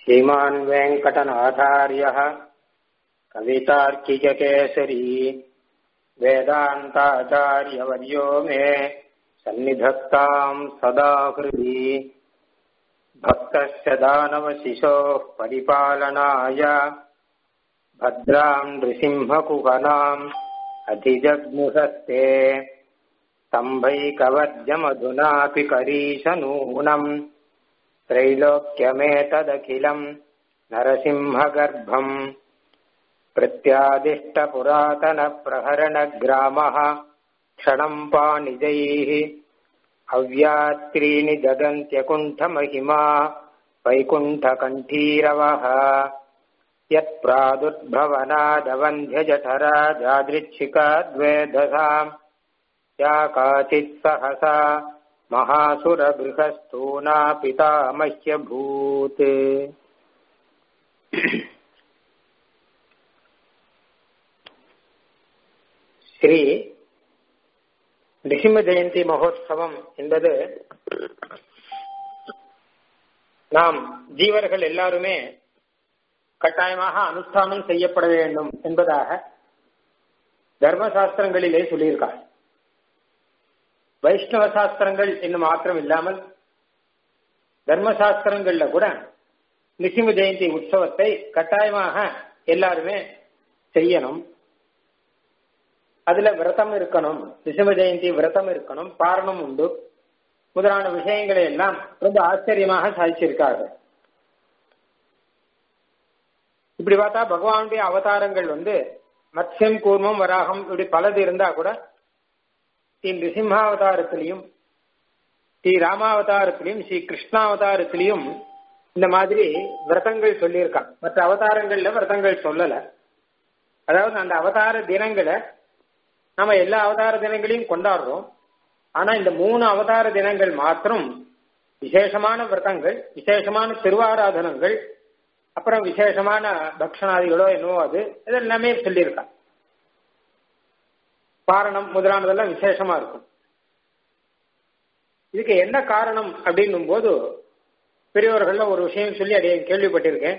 श्रीमान् वेङ्कटनाथार्यः कवितार्किककेसरी वेदान्ताचार्यवर्यो मे सन्निधत्ताम् सदा हृदि भक्तस्य दानवशिशोः परिपालनाय भद्राम् नृसिंहकुहनाम् अधिजग्मुहस्ते स्तम्भैकवद्यमधुनापि करीशनूनम् त्रैलोक्यमेतदखिलम् नरसिंहगर्भम् प्रत्यादिष्टपुरातनप्रहरणग्रामः क्षणम् पाणिजैः अव्यात्रीणि ददन्त्यकुण्ठमहिमा वैकुण्ठकण्ठीरवः यत्प्रादुर्भवनादवन्ध्यजठराजादृच्छिकाद्वेधसाम् या काचित् सहसा महासुरगृहस्थूना पितामह्यभूत् ஸ்ரீ நிசிம்ம ஜெயந்தி மகோத்சவம் என்பது நாம் ஜீவர்கள் எல்லாருமே கட்டாயமாக அனுஷ்டானம் செய்யப்பட வேண்டும் என்பதாக தர்மசாஸ்திரங்களிலே சொல்லியிருக்கார் வைஷ்ணவ சாஸ்திரங்கள் என்னும் மாத்திரம் இல்லாமல் தர்மசாஸ்திரங்கள்ல கூட நிசிம்ம ஜெயந்தி உற்சவத்தை கட்டாயமாக எல்லாருமே செய்யணும் அதுல விரதம் இருக்கணும் நிசிம்ம ஜெயந்தி விரதம் இருக்கணும் பாரணம் உண்டு முதலான விஷயங்களை எல்லாம் ரொம்ப ஆச்சரியமாக சாதிச்சிருக்கார்கள் இப்படி பார்த்தா பகவானுடைய அவதாரங்கள் வந்து மத்ஸ்யம் கூர்மம் வராகம் இப்படி பலது இருந்தா கூட ஸ்ரீ நிருசிம்மாவதாரத்திலையும் ஸ்ரீ ராமாவதாரத்திலையும் ஸ்ரீ கிருஷ்ணாவதாரத்திலையும் இந்த மாதிரி விரதங்கள் சொல்லியிருக்கான் மற்ற அவதாரங்கள்ல விரதங்கள் சொல்லல அதாவது அந்த அவதார தினங்களை நம்ம எல்லா அவதார தினங்களையும் கொண்டாடுறோம் ஆனா இந்த மூணு அவதார தினங்கள் மாத்திரம் விசேஷமான விரதங்கள் விசேஷமான திருவாராதனங்கள் அப்புறம் விசேஷமான பக்ஷணாதிகளோ என்னவோ அது இதெல்லாமே சொல்லியிருக்கான் பாரணம் முதலானதெல்லாம் விசேஷமா இருக்கும் இதுக்கு என்ன காரணம் அப்படின்னும் போது பெரியவர்கள்ல ஒரு விஷயம் சொல்லி அதை கேள்விப்பட்டிருக்கேன்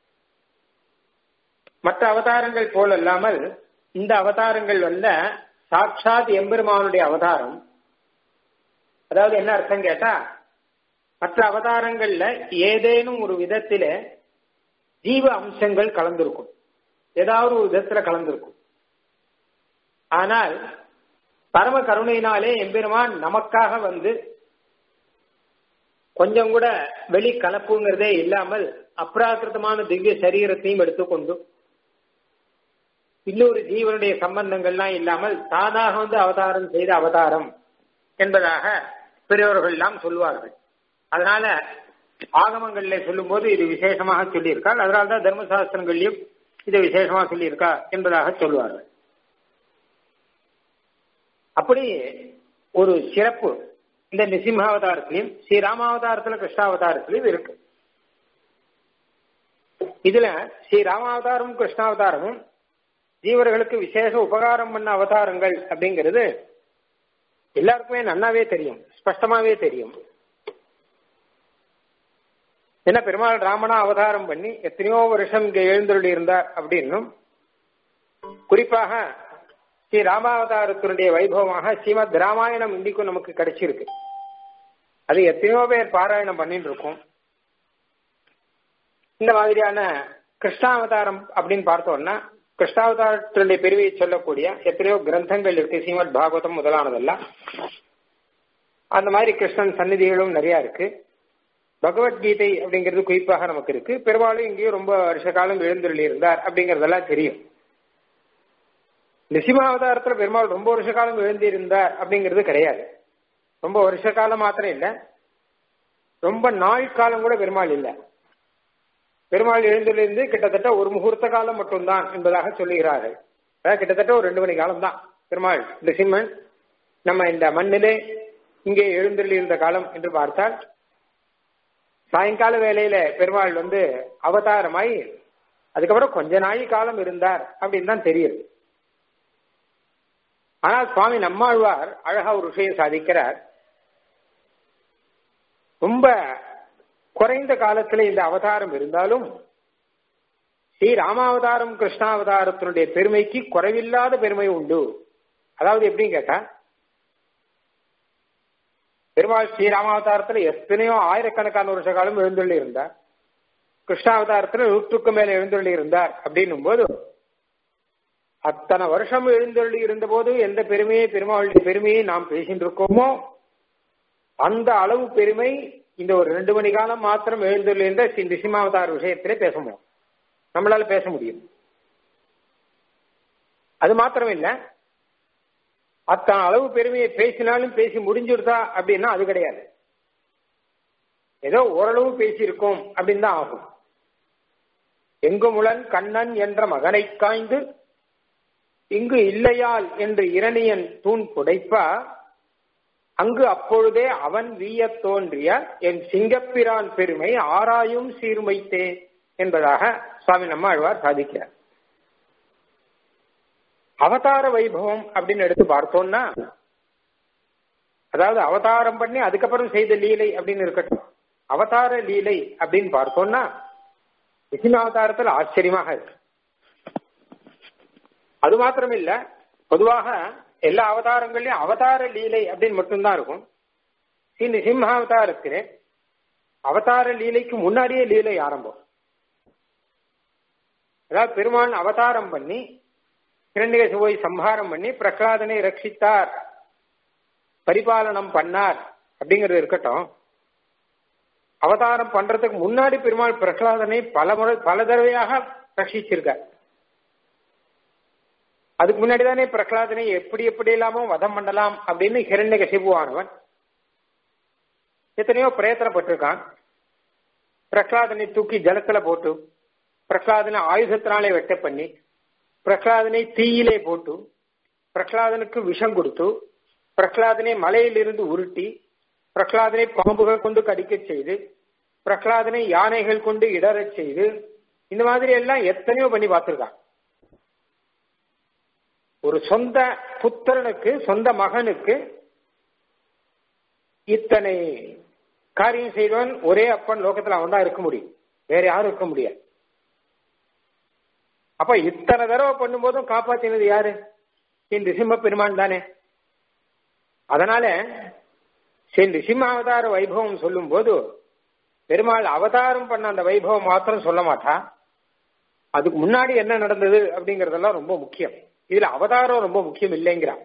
மற்ற அவதாரங்கள் போல் அல்லாமல் இந்த அவதாரங்கள் வந்த சாட்சாத் எம்பெருமானுடைய அவதாரம் அதாவது என்ன அர்த்தம் கேட்டா மற்ற அவதாரங்கள்ல ஏதேனும் ஒரு விதத்தில ஜீவ அம்சங்கள் கலந்திருக்கும் ஏதாவது ஒரு விதத்துல கலந்திருக்கும் ஆனால் பரம கருணையினாலே எம்பெருமான் நமக்காக வந்து கொஞ்சம் கூட வெளி கலப்புங்கிறதே இல்லாமல் அப்ராக்கிருத்தமான திவ்ய சரீரத்தையும் எடுத்துக்கொண்டு இன்னொரு ஜீவனுடைய சம்பந்தங்கள்லாம் இல்லாமல் தானாக வந்து அவதாரம் செய்த அவதாரம் என்பதாக பெரியவர்கள் எல்லாம் சொல்லுவார்கள் அதனால ஆகமங்கள்ல சொல்லும் போது இது விசேஷமாக சொல்லியிருக்காள் அதனால்தான் தர்மசாஸ்திரங்கள்லயும் இதை விசேஷமாக சொல்லியிருக்கா என்பதாக சொல்லுவார்கள் அப்படி ஒரு சிறப்பு இந்த நிசிம்மாவதாரத்திலையும் ஸ்ரீராமாவதாரத்துல கிருஷ்ணாவதாரத்திலையும் இருக்கு இதுல ஸ்ரீராமாவதாரமும் கிருஷ்ணாவதாரமும் ஜீவர்களுக்கு விசேஷ உபகாரம் பண்ண அவதாரங்கள் அப்படிங்கிறது எல்லாருக்குமே நன்னாவே தெரியும் ஸ்பஷ்டமாவே தெரியும் என்ன பெருமாள் ராமனா அவதாரம் பண்ணி எத்தனையோ வருஷம் இங்க எழுந்தருளி இருந்தார் அப்படின்னும் குறிப்பாக ஸ்ரீ ராமாவதாரத்தினுடைய வைபவமாக ஸ்ரீமத் ராமாயணம் இன்னைக்கும் நமக்கு கிடைச்சிருக்கு அது எத்தனையோ பேர் பாராயணம் பண்ணிட்டு இருக்கோம் இந்த மாதிரியான கிருஷ்ணாவதாரம் அப்படின்னு பார்த்தோம்னா கிருஷ்ணாவதாரத்தினுடைய பெருமையை சொல்லக்கூடிய எத்தனையோ கிரந்தங்கள் இருக்கு ஸ்ரீமத் பாகவதம் முதலானதெல்லாம் அந்த மாதிரி கிருஷ்ணன் சந்நிதிகளும் நிறைய இருக்கு பகவத்கீதை அப்படிங்கிறது குறிப்பாக நமக்கு இருக்கு பெரும்பாலும் இங்கேயும் ரொம்ப வருஷ காலம் எழுந்தருளி இருந்தார் அப்படிங்கறதெல்லாம் தெரியும் நிசிமாவதாரத்துல பெருமாள் ரொம்ப வருஷ காலம் எழுந்திருந்தார் அப்படிங்கிறது கிடையாது ரொம்ப வருஷ காலம் மாத்திரம் இல்ல ரொம்ப நாள் காலம் கூட பெருமாள் இல்லை பெருமாள் எழுந்திலிருந்து கிட்டத்தட்ட ஒரு முகூர்த்த காலம் மட்டும்தான் என்பதாக சொல்லுகிறார்கள் அதாவது கிட்டத்தட்ட ஒரு ரெண்டு மணி காலம் தான் பெருமாள் நிசிம்மன் நம்ம இந்த மண்ணிலே இங்கே எழுந்தருளி இருந்த காலம் என்று பார்த்தால் சாயங்கால வேலையில பெருமாள் வந்து அவதாரமாய் அதுக்கப்புறம் கொஞ்ச நாழி காலம் இருந்தார் அப்படின்னு தான் தெரியுது ஆனால் சுவாமி நம்மாழ்வார் அழகா ஒரு விஷயம் சாதிக்கிறார் ரொம்ப குறைந்த காலத்துல இந்த அவதாரம் இருந்தாலும் ஸ்ரீ ராமாவதாரம் கிருஷ்ணாவதாரத்தினுடைய பெருமைக்கு குறைவில்லாத பெருமை உண்டு அதாவது எப்படின்னு கேட்டா பெருமாள் ஸ்ரீராமாவதாரத்துல எத்தனையோ ஆயிரக்கணக்கான வருஷ காலம் எழுந்துள்ளி இருந்தார் கிருஷ்ணாவதாரத்துல நூற்றுக்கு மேல எழுந்துள்ளி இருந்தார் அப்படின்னும் போது அத்தனை வருஷம் எழுந்தருளி இருந்த போது எந்த பெருமையை பெருமாளுடைய பெருமையை நாம் பேசிட்டு இருக்கோமோ அந்த அளவு பெருமை இந்த ஒரு ரெண்டு மணி காலம் மாத்திரம் எழுந்துள்ளி இருந்த ஸ்ரீ நிசிமாவதார விஷயத்திலே பேச முடியும் நம்மளால பேச முடியும் அது மாத்திரம் இல்ல அத்தனை அளவு பெருமையை பேசினாலும் பேசி முடிஞ்சுடுதா அப்படின்னா அது கிடையாது ஏதோ ஓரளவு பேசியிருக்கோம் அப்படின்னு தான் ஆகும் எங்குமுளன் கண்ணன் என்ற மகனை காய்ந்து இங்கு இல்லையால் என்று இரணியன் தூண் புடைப்பா அங்கு அப்பொழுதே அவன் வீய தோன்றிய என் சிங்கப்பிரான் பெருமை ஆராயும் சீர்மைத்தே என்பதாக சுவாமி நம்மாழ்வார் சாதிக்கிறார் அவதார வைபவம் அப்படின்னு எடுத்து பார்த்தோம்னா அதாவது அவதாரம் பண்ணி அதுக்கப்புறம் செய்த லீலை அப்படின்னு இருக்கட்டும் அவதார லீலை அப்படின்னு பார்த்தோம்னா அவதாரத்தில் ஆச்சரியமாக இருக்கு அது மாத்திரம் இல்ல பொதுவாக எல்லா அவதாரங்கள்லயும் அவதார லீலை அப்படின்னு மட்டும்தான் இருக்கும் ஸ்ரீ நிசிம்ஹாவதாரத்திலே அவதார லீலைக்கு முன்னாடியே லீலை ஆரம்பம் அதாவது பெருமாள் அவதாரம் பண்ணி கிரண்யகசிபோய் சம்ஹாரம் பண்ணி பிரகலாதனை ரட்சித்தார் பரிபாலனம் பண்ணார் அப்படிங்கிறது இருக்கட்டும் அவதாரம் பண்றதுக்கு முன்னாடி பெருமாள் பிரகலாதனை பல முறை பல தடவையாக ரட்சிச்சிருக்கார் அதுக்கு முன்னாடி தானே பிரகலாதனை எப்படி எப்படி இல்லாமோ வதம் பண்ணலாம் அப்படின்னு ஹிரண்ய கசிபுவானவன் எத்தனையோ பிரயத்தனப்பட்டிருக்கான் பிரகலாதனை தூக்கி ஜலத்துல போட்டு பிரகலாதனை ஆயுதத்தினாலே வெட்ட பண்ணி பிரகலாதனை தீயிலே போட்டு பிரகலாதனுக்கு விஷம் கொடுத்து பிரகலாதனை மலையிலிருந்து உருட்டி பிரகலாதனை பாம்புகள் கொண்டு கடிக்க செய்து பிரகலாதனை யானைகள் கொண்டு இடறச் செய்து இந்த மாதிரி எல்லாம் எத்தனையோ பண்ணி பார்த்திருக்கான் ஒரு சொந்த புத்திரனுக்கு சொந்த மகனுக்கு இத்தனை காரியம் செய்தவன் ஒரே அப்பன் லோகத்துல அவன் தான் இருக்க முடியும் வேற யாரும் இருக்க முடியாது அப்ப இத்தனை தடவை பண்ணும்போதும் காப்பாத்தினது யாரு இந்த சிம்ம பெருமான் தானே அதனால ஸ்ரீ ரிசிம்ம அவதார வைபவம் சொல்லும் போது பெருமாள் அவதாரம் பண்ண அந்த வைபவம் மாத்திரம் சொல்ல மாட்டா அதுக்கு முன்னாடி என்ன நடந்தது அப்படிங்கறதெல்லாம் ரொம்ப முக்கியம் இதுல அவதாரம் ரொம்ப முக்கியம் இல்லைங்கிறான்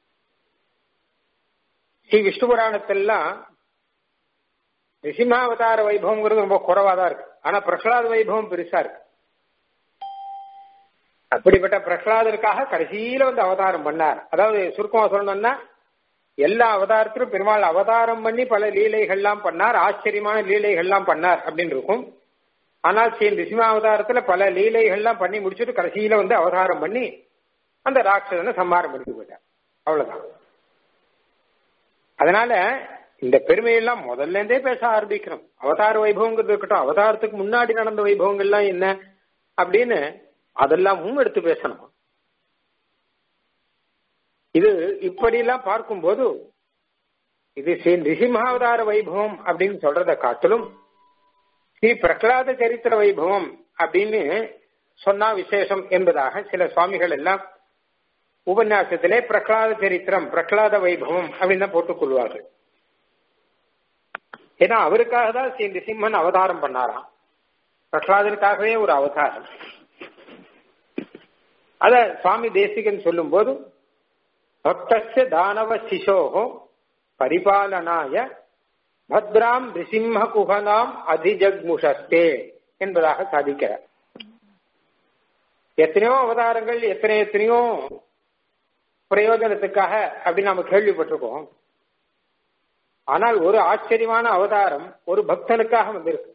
ஸ்ரீ விஷ்ணு புராணத்திலாம் ரிசிம்மாவதார வைபவங்கிறது ரொம்ப குறைவா தான் இருக்கு ஆனா பிரகலாத வைபவம் பெருசா இருக்கு அப்படிப்பட்ட பிரகலாதருக்காக கடைசியில வந்து அவதாரம் பண்ணார் அதாவது சுருக்கமா சொல்லணும்னா எல்லா அவதாரத்திலும் பெருமாள் அவதாரம் பண்ணி பல லீலைகள்லாம் பண்ணார் ஆச்சரியமான லீலைகள்லாம் பண்ணார் அப்படின்னு இருக்கும் ஆனால் ஸ்ரீ ரிசிமாவதாரத்துல பல லீலைகள்லாம் பண்ணி முடிச்சுட்டு கடைசியில வந்து அவதாரம் பண்ணி அந்த ராட்சசனை சம்மாரம் பண்ணிட்டு போயிட்டார் அவ்வளவுதான் அதனால இந்த பெருமையெல்லாம் முதல்ல இருந்தே பேச ஆரம்பிக்கணும் அவதார வைபவங்கிறது இருக்கட்டும் அவதாரத்துக்கு முன்னாடி நடந்த வைபவங்கள்லாம் என்ன அப்படின்னு அதெல்லாமும் எடுத்து பேசணும் இது இப்படியெல்லாம் பார்க்கும்போது இது ஸ்ரீ நிசிம்ஹாவதார வைபவம் அப்படின்னு சொல்றதை காட்டிலும் ஸ்ரீ பிரகலாத சரித்திர வைபவம் அப்படின்னு சொன்னா விசேஷம் என்பதாக சில சுவாமிகள் எல்லாம் உபன்யாசத்திலே பிரகலாத சரித்திரம் பிரகலாத வைபவம் அப்படின்னு தான் போட்டுக் கொள்வார்கள் ஏன்னா அவருக்காக தான் ஸ்ரீ நிசிம்மன் அவதாரம் பண்ணாராம் பிரகலாதனுக்காகவே ஒரு அவதாரம் அத சுவாமி தேசிகன் சொல்லும் போது பக்தஸ்ய தானவ சிசோகோ பரிபாலனாய பத்ராம் ரிசிம்ம குகனாம் அதிஜக்முஷஸ்தே என்பதாக சாதிக்கிறார் எத்தனையோ அவதாரங்கள் எத்தனை எத்தனையோ பிரயோஜனத்துக்காக அப்படின்னு நம்ம கேள்விப்பட்டிருக்கோம் ஆனால் ஒரு ஆச்சரியமான அவதாரம் ஒரு பக்தனுக்காக வந்திருக்கு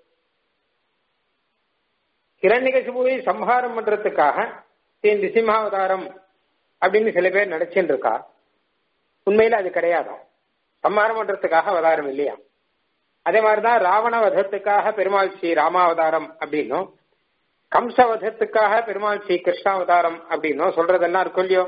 கிரண்யகசிபுவை சம்ஹாரம் பண்றதுக்காக ஸ்ரீ நிசிம்மாவதாரம் அப்படின்னு சில பேர் நினைச்சுட்டு இருக்கா உண்மையில அது கிடையாது சம்ஹாரம் பண்றதுக்காக அவதாரம் இல்லையா அதே மாதிரிதான் ராவண வதத்துக்காக பெருமாள் ஸ்ரீ ராமாவதாரம் அப்படின்னும் கம்ச வதத்துக்காக பெருமாள் ஸ்ரீ கிருஷ்ணாவதாரம் அப்படின்னும் சொல்றதெல்லாம் இருக்கும் இல்லையோ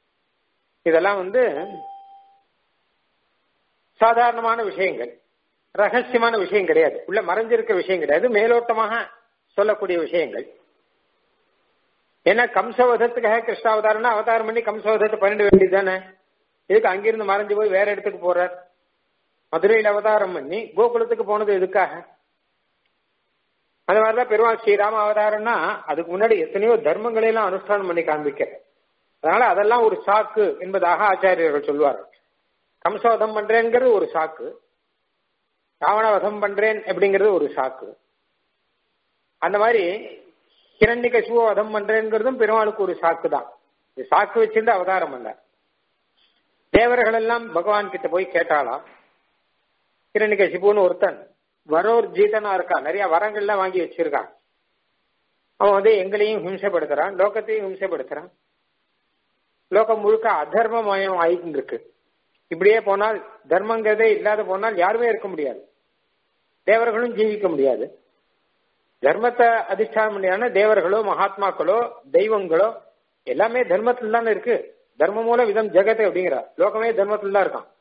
இதெல்லாம் வந்து சாதாரணமான விஷயங்கள் ரகசியமான விஷயம் கிடையாது உள்ள மறைஞ்சிருக்க விஷயம் கிடையாது மேலோட்டமாக சொல்லக்கூடிய விஷயங்கள் ஏன்னா கம்சவதத்துக்காக கிருஷ்ணாவதாரம்னா அவதாரம் பண்ணி கம்சவதத்தை பண்ணிட வேண்டியது தானே இதுக்கு அங்கிருந்து மறைஞ்சு போய் வேற இடத்துக்கு போறார் மதுரையில் அவதாரம் பண்ணி கோகுலத்துக்கு போனது எதுக்காக அந்த மாதிரிதான் பெருமாள் ஸ்ரீராம அவதாரம்னா அதுக்கு முன்னாடி எத்தனையோ தர்மங்களை எல்லாம் அனுஷ்டானம் பண்ணி காண்பிக்கிற அதனால அதெல்லாம் ஒரு சாக்கு என்பதாக ஆச்சாரியர்கள் சொல்வார்கள் கம்சவதம் பண்றேங்கிறது ஒரு சாக்கு ராவணவதம் பண்றேன் அப்படிங்கிறது ஒரு சாக்கு அந்த மாதிரி கிரண்யகசுவ வதம் பண்றேங்கிறதும் பெருமாளுக்கு ஒரு சாக்கு தான் இது சாக்கு வச்சிருந்து அவதாரம் பண்ண தேவர்கள் எல்லாம் பகவான் கிட்ட போய் கேட்டாலாம் கிரண்யகசிபுன்னு ஒருத்தன் வரோர் ஜீதனா இருக்கான் நிறைய வரங்கள்லாம் வாங்கி வச்சிருக்கான் அவன் வந்து எங்களையும் ஹிம்சைப்படுத்துறான் லோகத்தையும் ஹிம்சைப்படுத்துறான் லோகம் முழுக்க அதர்மமயம் ஆயிட்டு இருக்கு இப்படியே போனால் தர்மங்கிறதே இல்லாத போனால் யாருமே இருக்க முடியாது தேவர்களும் ஜீவிக்க முடியாது தர்மத்தை அதிஷ்டானம் பண்ணியான தேவர்களோ மகாத்மாக்களோ தெய்வங்களோ எல்லாமே தர்மத்தில் தானே இருக்கு தர்ம மூல விதம் ஜெகத்தை அப்படிங்கிறார் லோகமே தர்மத்தில் தான் இருக்கான்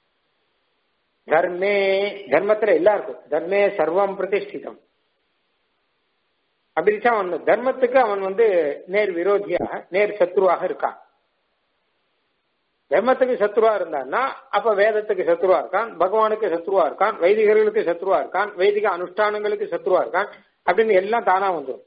தர்மே தர்மத்துல எல்லாம் இருக்கும் தர்மே சர்வம் பிரதிஷ்டிதம் அப்படி அவன் தர்மத்துக்கு அவன் வந்து நேர் விரோதியாக நேர் சத்ருவாக இருக்கான் தர்மத்துக்கு சத்ருவா இருந்தான்னா அப்ப வேதத்துக்கு சத்ருவா இருக்கான் பகவானுக்கு சத்ருவா இருக்கான் வைதிகர்களுக்கு சத்ருவா இருக்கான் வைதிக அனுஷ்டானங்களுக்கு சத்ருவா இருக்கான் அப்படின்னு எல்லாம் தானா வந்துடும்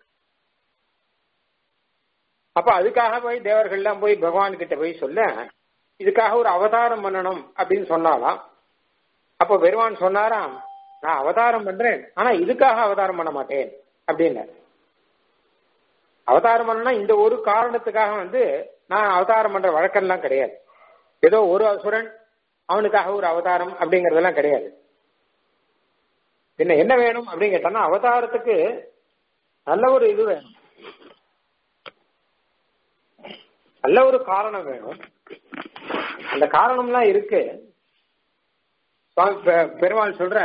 அப்ப அதுக்காக போய் தேவர்கள்லாம் போய் பகவான் கிட்ட போய் சொல்ல இதுக்காக ஒரு அவதாரம் பண்ணணும் அப்படின்னு சொன்னாலாம் அப்ப பெருமான் சொன்னாராம் நான் அவதாரம் பண்றேன் ஆனா இதுக்காக அவதாரம் பண்ண மாட்டேன் அப்படின்னு அவதாரம் பண்ணனா இந்த ஒரு காரணத்துக்காக வந்து நான் அவதாரம் பண்ற வழக்கம்லாம் கிடையாது ஏதோ ஒரு அசுரன் அவனுக்காக ஒரு அவதாரம் அப்படிங்கறதெல்லாம் கிடையாது என்ன என்ன வேணும் அப்படின்னு கேட்டானா அவதாரத்துக்கு நல்ல ஒரு இது வேணும் நல்ல ஒரு காரணம் வேணும் அந்த காரணம்லாம் இருக்கு பெருமாள் சொல்ற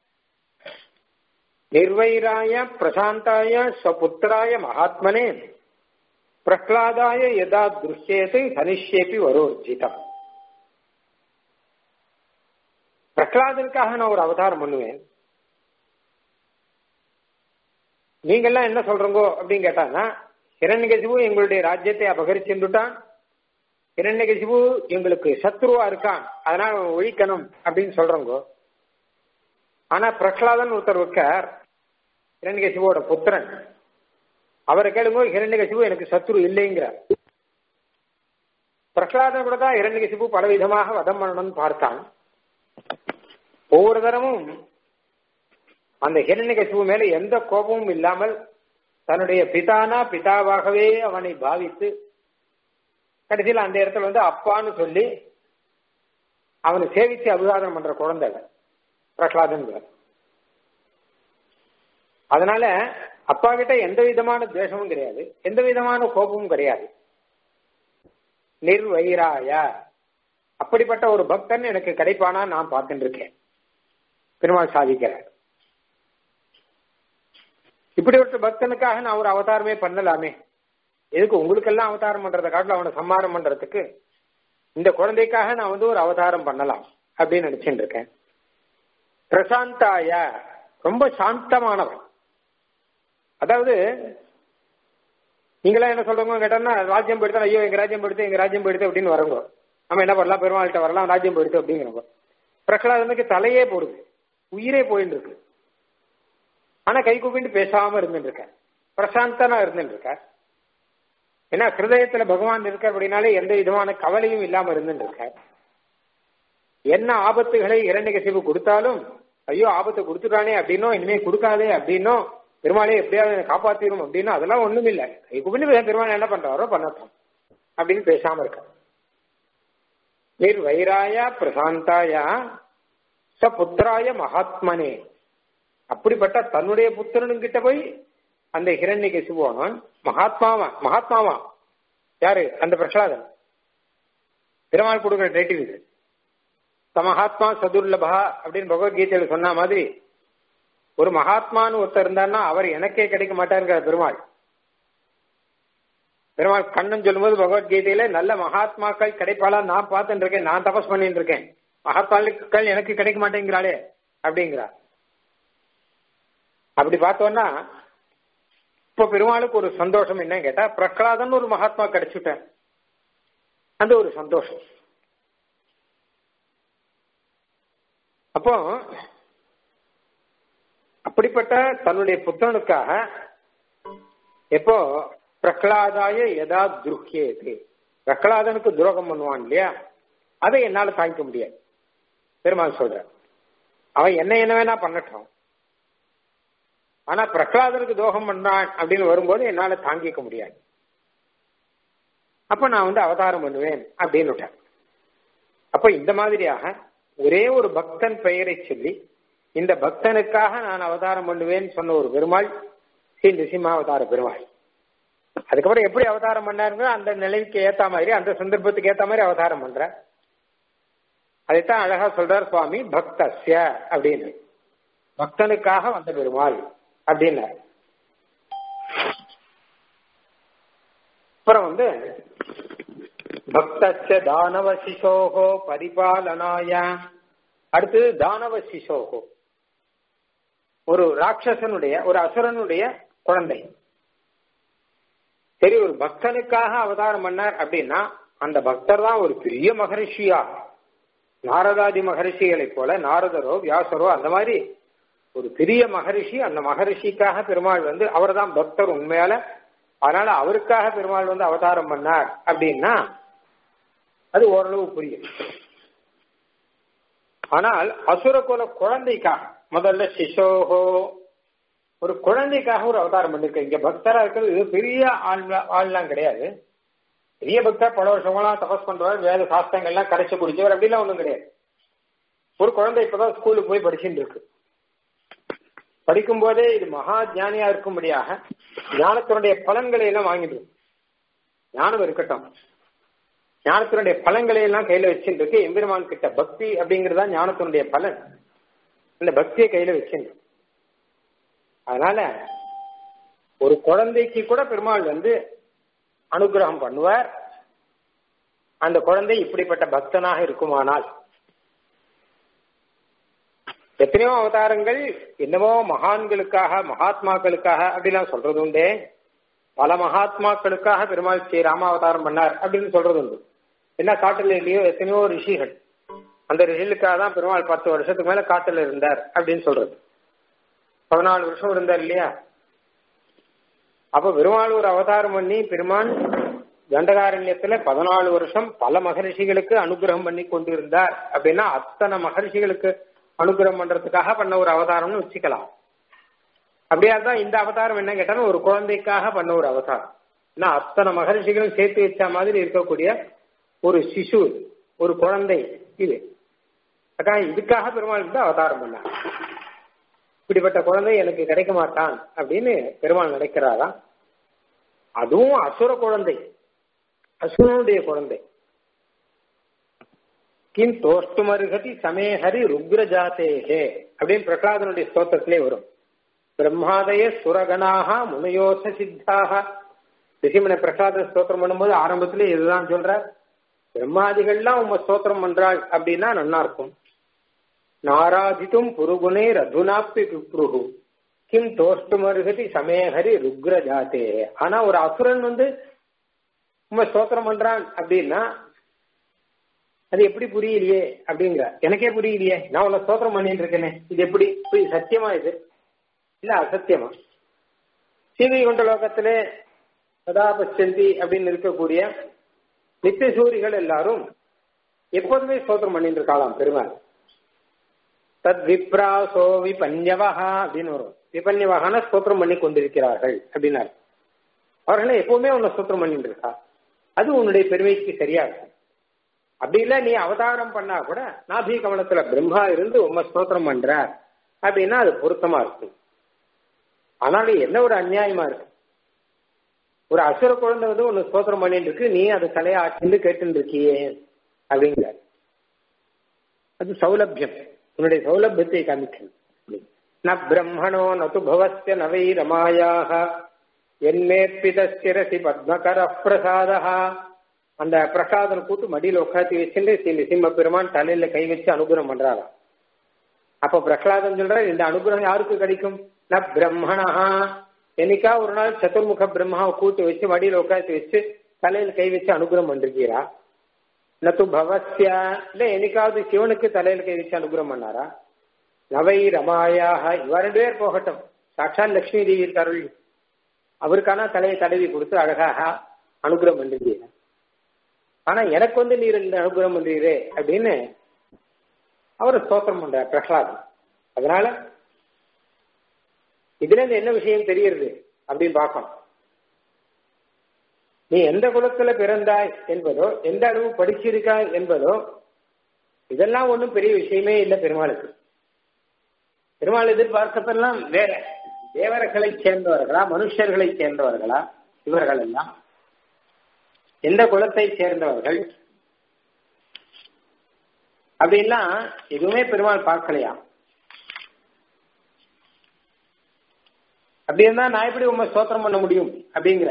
நிர்வைராய பிரசாந்தாய ஸ்வபுத்திராய மகாத்மனே பிரஹ்லாதாய எதா திருஷ்யேது சனிஷ்யேபி வரோர்ஜிதம் பிரகலாதனுக்காக நான் ஒரு அவதாரம் பண்ணுவேன் நீங்கெல்லாம் என்ன சொல்றீங்கோ அப்படின்னு கேட்டாங்கன்னா ஹிரண்யகசிபு எங்களுடைய ராஜ்யத்தை அபகரிச்சுட்டான் ஹிரண்யகசிபு எங்களுக்கு சத்ருவா இருக்கான் அதனால ஒழிக்கணும் அப்படின்னு சொல்றோங்கோ ஆனா பிரகலாதன் ஒருத்தர் இருக்கார் ஹிரண்யகசிபுவோட புத்திரன் அவரை கேளுங்க ஹிரண்யகசிபு எனக்கு சத்ரு இல்லைங்கிறார் பிரகலாதன் கூட தான் ஹிரண்யகசிபு பலவிதமாக வதம் பண்ணணும்னு பார்த்தான் ஒவ்வொரு தரமும் அந்த ஹிரண்யகசிபு மேல எந்த கோபமும் இல்லாமல் தன்னுடைய பிதானா பிதாவாகவே அவனை பாவித்து கடைசியில் அந்த இடத்துல வந்து அப்பான்னு சொல்லி அவனை சேவித்து அபிவாதம் பண்ற குழந்தை பிரகலாதன் அதனால அப்பா கிட்ட எந்த விதமான துவேஷமும் கிடையாது எந்த விதமான கோபமும் கிடையாது நிர்வைராய அப்படிப்பட்ட ஒரு பக்தன் எனக்கு கிடைப்பானா நான் பார்த்துட்டு இருக்கேன் பெருமாள் சாதிக்கிறார் இப்படி ஒரு பக்தனுக்காக நான் ஒரு அவதாரமே பண்ணலாமே எதுக்கு உங்களுக்கெல்லாம் அவதாரம் பண்றதை காட்டில் அவனை சம்மாரம் பண்றதுக்கு இந்த குழந்தைக்காக நான் வந்து ஒரு அவதாரம் பண்ணலாம் அப்படின்னு நினைச்சுட்டு இருக்கேன் பிரசாந்தாய ரொம்ப சாந்தமானவன் அதாவது நீங்களா என்ன சொல்றவங்க கேட்டோம்னா ராஜ்யம் போயிடுத்தா ஐயோ எங்க ராஜ்யம் போயிடுத்து எங்க ராஜ்யம் போயிடுத்து அப்படின்னு வரங்க நம்ம என்ன பண்ணலாம் பெருமாள்கிட்ட வரலாம் ராஜ்யம் போயிடுத்து அப்படிங்கிறவங்க பிரகலாதனுக்கு தலையே போடுது உயிரே போயின்னு இருக்கு ஆனா கை கூப்பிட்டு பேசாம இருந்துட்டு இருக்க பிரசாந்தனா இருந்துட்டு இருக்க ஏன்னா ஹிருதயத்துல பகவான் இருக்க அப்படின்னாலே எந்த விதமான கவலையும் இல்லாம இருந்துட்டு இருக்க என்ன ஆபத்துகளை இரண்யகசிவு கொடுத்தாலும் ஐயோ ஆபத்தை கொடுத்துட்டானே அப்படின்னோ இனிமே கொடுக்காதே அப்படின்னோ பெருமாளே எப்படியாவது காப்பாத்திரும் அப்படின்னா அதெல்லாம் ஒண்ணும் இல்லை கை கூப்பிட்டு பெருமாள் என்ன பண்றாரோ பண்ணட்டும் அப்படின்னு பேசாம இருக்க நிர் வைராய பிரசாந்தாயா ச புத்திராய மகாத்மனே அப்படிப்பட்ட தன்னுடைய புத்திரனுங்கிட்ட போய் அந்த ஹிரண்ய சிவோனவன் மகாத்மாவன் மகாத்மாவான் யாரு அந்த பிரகலாதன் பெருமாள் கொடுக்குற டைட்டில் இது சமஹாத்மா சதுர்லபா அப்படின்னு பகவத்கீதையில சொன்ன மாதிரி ஒரு மகாத்மான்னு ஒருத்தர் இருந்தாருன்னா அவர் எனக்கே கிடைக்க மாட்டாருங்கிற பெருமாள் பெருமாள் கண்ணன் சொல்லும்போது பகவத்கீதையில நல்ல மகாத்மாக்கள் கிடைப்பாளா நான் பார்த்துட்டு இருக்கேன் நான் தபஸ் பண்ணிட்டு இருக்கேன் மகாத்மாக்கள் எனக்கு கிடைக்க மாட்டேங்கிறாளே அப்படிங்கிறார் அப்படி பார்த்தோம்னா இப்ப பெருமாளுக்கு ஒரு சந்தோஷம் என்ன கேட்டா பிரகலாதன் ஒரு மகாத்மா கிடைச்சுட்டேன் அந்த ஒரு சந்தோஷம் அப்போ அப்படிப்பட்ட தன்னுடைய புத்தனுக்காக எப்போ பிரகலாதாய எதா துருக்கியது பிரகலாதனுக்கு துரோகம் பண்ணுவான் இல்லையா அதை என்னால தாங்கிக்க முடியாது பெருமாள் சொல்ற அவன் என்ன என்ன வேணா பண்ணட்டும் ஆனா பிரகலாதனுக்கு துரோகம் பண்றான் அப்படின்னு வரும்போது என்னால தாங்கிக்க முடியாது அப்ப நான் வந்து அவதாரம் பண்ணுவேன் அப்படின்னு அப்ப இந்த மாதிரியாக ஒரே ஒரு பக்தன் பெயரை சொல்லி இந்த பக்தனுக்காக நான் அவதாரம் பண்ணுவேன்னு சொன்ன ஒரு பெருமாள் ஸ்ரீ நிசிம்மாவதார பெருமாள் அதுக்கப்புறம் எப்படி அவதாரம் பண்ணாருங்க அந்த நிலைக்கு ஏத்த மாதிரி அந்த சந்தர்ப்பத்துக்கு ஏத்த மாதிரி அவதாரம் பண்ற அதைத்தான் அழகா சொல்றார் சுவாமி பக்தஸ்ய அப்படின்னு பக்தனுக்காக வந்த பெருமாள் அப்படின்னு அப்புறம் வந்து பக்தச்ச தானவ சிசோகோ பரிபாலனாய அடுத்து தானவ சிசோகோ ஒரு ராட்சசனுடைய ஒரு அசுரனுடைய குழந்தை சரி ஒரு பக்தனுக்காக அவதாரம் பண்ணார் அப்படின்னா அந்த பக்தர் தான் ஒரு பெரிய மகரிஷியா நாரதாதி மகரிஷிகளைப் போல நாரதரோ வியாசரோ அந்த மாதிரி ஒரு பெரிய மகரிஷி அந்த மகரிஷிக்காக பெருமாள் வந்து அவர் தான் பக்தர் உண்மையால அதனால அவருக்காக பெருமாள் வந்து அவதாரம் பண்ணார் அப்படின்னா அது ஓரளவு புரியும் ஆனால் அசுரகுல குழந்தைக்காக முதல்ல சிசோகோ ஒரு குழந்தைக்காக ஒரு அவதாரம் பண்ணிருக்க இங்க பக்தரா இருக்கிறது இது பெரிய ஆள் ஆள்லாம் கிடையாது பெரிய பக்தர் பல வருஷங்களாம் தபஸ் பண்றவர் வேத சாஸ்திரங்கள்லாம் கரைச்சு குடிச்சவர் அப்படிலாம் ஒண்ணும் கிடையாது ஒரு குழந்தை இப்பதான் ஸ்கூலுக்கு போய் படிச்சுட்டு இருக்கு படிக்கும் போதே இது மகா ஜானியா இருக்கும்படியாக ஞானத்தினுடைய பலன்களை எல்லாம் வாங்கிடும் ஞானம் இருக்கட்டும் ஞானத்தினுடைய பலன்களை எல்லாம் கையில வச்சுட்டு இருக்கு எம்பெருமான் கிட்ட பக்தி அப்படிங்கறதா ஞானத்தினுடைய பலன் இந்த பக்தியை கையில வச்சுட்டு அதனால ஒரு குழந்தைக்கு கூட பெருமாள் வந்து அனுகிரகம் பண்ணுவார் அந்த குழந்தை இப்படிப்பட்ட பக்தனாக இருக்குமானால் எத்தனையோ அவதாரங்கள் என்னமோ மகான்களுக்காக மகாத்மாக்களுக்காக அப்படிலாம் சொல்றது உண்டே பல மகாத்மாக்களுக்காக பெருமாள் ஸ்ரீ ராமாவதாரம் பண்ணார் அப்படின்னு சொல்றது உண்டு என்ன காட்டுல இல்லையோ எத்தனையோ ரிஷிகள் அந்த ரிஷிகளுக்காக தான் பெருமாள் பத்து வருஷத்துக்கு மேல காட்டுல இருந்தார் அப்படின்னு சொல்றது பதினாலு வருஷம் இருந்தார் இல்லையா அப்ப பெருமாள் ஒரு அவதாரம் பண்ணி பெருமான் தண்டகாரண்யத்துல பதினாலு வருஷம் பல மகரிஷிகளுக்கு அனுகிரகம் பண்ணி கொண்டிருந்தார் அப்படின்னா அத்தனை மகரிஷிகளுக்கு அனுகிரகம் பண்றதுக்காக பண்ண ஒரு அவதாரம்னு வச்சுக்கலாம் அப்படியா தான் இந்த அவதாரம் என்ன கேட்டாலும் ஒரு குழந்தைக்காக பண்ண ஒரு அவதாரம் ஏன்னா அத்தனை மகரிஷிகளும் சேர்த்து வச்ச மாதிரி இருக்கக்கூடிய ஒரு சிசு ஒரு குழந்தை இது அக்கா இதுக்காக பெருமாள் தான் அவதாரம் பண்ணார் இப்படிப்பட்ட குழந்தை எனக்கு கிடைக்க மாட்டான் அப்படின்னு பெருமாள் நினைக்கிறாராம் அதுவும் அசுர குழந்தை அசுரனுடைய குழந்தை கிம் தோஷ்டுமருகதி சமேஹரி ருக்ர ஜாத்தேகே அப்படின்னு பிரகலாதனுடைய ஸ்தோத்திரத்திலே வரும் பிரம்மாதய சுரகணாக முனையோச சித்தாக ரிஷிமனை பிரகலாத ஸ்தோத்திரம் பண்ணும்போது ஆரம்பத்திலே இதுதான் சொல்ற பிரம்மாதிகள்லாம் உங்க ஸ்தோத்திரம் பண்றாள் அப்படின்னா நல்லா இருக்கும் நாராதித்தும் புருகுணே ரதுனாப்பி பிப்ருகு கிம் தோஷ்டுமருகதி சமேஹரி ருக்ர ஜாத்தே ஆனா ஒரு அசுரன் வந்து உண்மை ஸ்தோத்திரம் பண்றான் அப்படின்னா அது எப்படி புரியலையே அப்படிங்கிற எனக்கே புரியலையே நான் உன்னை ஸ்தோத்திரம் பண்ணிட்டு இருக்கேனே இது எப்படி புரிய சத்தியமா இது இல்ல அசத்தியமா சீதை கொண்ட லோகத்திலே சதா பச்சந்தி அப்படின்னு இருக்கக்கூடிய நித்திய சூரிகள் எல்லாரும் எப்போதுமே ஸ்தோத்திரம் பண்ணிட்டு இருக்காளாம் பெருமாள் தத் விப்ராசோ விபன்யவஹா அப்படின்னு வரும் விபன்யவகான ஸ்தோத்திரம் பண்ணி கொண்டிருக்கிறார்கள் அப்படின்னாரு அவர்களை எப்பவுமே உன்னை ஸ்தோத்திரம் பண்ணிட்டு இருக்கா அது உன்னுடைய பெருமைக்கு சரியா இருக்கும் அப்படி இல்ல நீ அவதாரம் பண்ணா கூட நாபி கமலத்துல பிரம்மா இருந்து உம்ம ஸ்தோத்திரம் பண்ற அப்படின்னா அது பொருத்தமா இருக்கும் ஆனாலும் என்ன ஒரு அநியாயமா இருக்கு ஒரு அசுர குழந்தை வந்து ஒன்னு ஸ்தோத்திரம் பண்ணிட்டு இருக்கு நீ அதை தலையை ஆட்டிட்டு கேட்டு இருக்கியே அப்படிங்கிற அது சௌலபியம் உன்னுடைய சௌலபியத்தை காமிக்கணும் ந பிரம்மணோ நது பவஸ்ய நவை ரமாயாக என்மேற்பிதஸ்திரசி பத்மகர பிரசாதா அந்த பிரசாதம் கூட்டு மடியில உட்காத்தி வச்சுட்டு ஸ்ரீ நிசிம்ம பெருமான் தலையில கை வச்சு அனுகிரகம் பண்றாராம் அப்ப பிரகலாதன் சொல்ற இந்த அனுகிரகம் யாருக்கு கிடைக்கும் ந பிரம்மணா என்னைக்கா ஒரு நாள் சதுர்முக பிரம்மாவை கூட்டு வச்சு மடியில உட்காந்து வச்சு தலையில கை வச்சு அனுகிரகம் பண்ணிருக்கீரா நத்து பவஸ்யா இல்ல என்னைக்காவது சிவனுக்கு தலையில கை வச்சு அனுகிரகம் பண்ணாரா நவை ரமாயாக இவ ரெண்டு பேர் போகட்டும் சாட்சாத் லட்சுமி தேவி இருக்காரு அவருக்கான தலையை தடவி கொடுத்து அழகாக அனுகிரகம் பண்ணிருக்கீங்க ஆனா எனக்கு வந்து நீர் இந்த அனுகிரகம் பண்றீரே அப்படின்னு அவர் ஸ்தோத்திரம் பண்றார் பிரகலாதன் அதனால இதுல இருந்து என்ன விஷயம் தெரியுது அப்படின்னு பார்க்கணும் நீ எந்த குலத்துல பிறந்தாய் என்பதோ எந்த அளவு படிச்சிருக்காய் என்பதோ இதெல்லாம் ஒன்றும் பெரிய விஷயமே இல்லை பெருமாளுக்கு பெருமாள் எதிர்பார்க்கப்பெல்லாம் வேற தேவர்களை சேர்ந்தவர்களா மனுஷர்களை சேர்ந்தவர்களா இவர்கள் எல்லாம் எந்த குலத்தை சேர்ந்தவர்கள் அப்படின்லாம் எதுவுமே பெருமாள் பார்க்கலையா அப்படி இருந்தா நான் எப்படி உண்மை ஸ்தோத்திரம் பண்ண முடியும் அப்படிங்கிற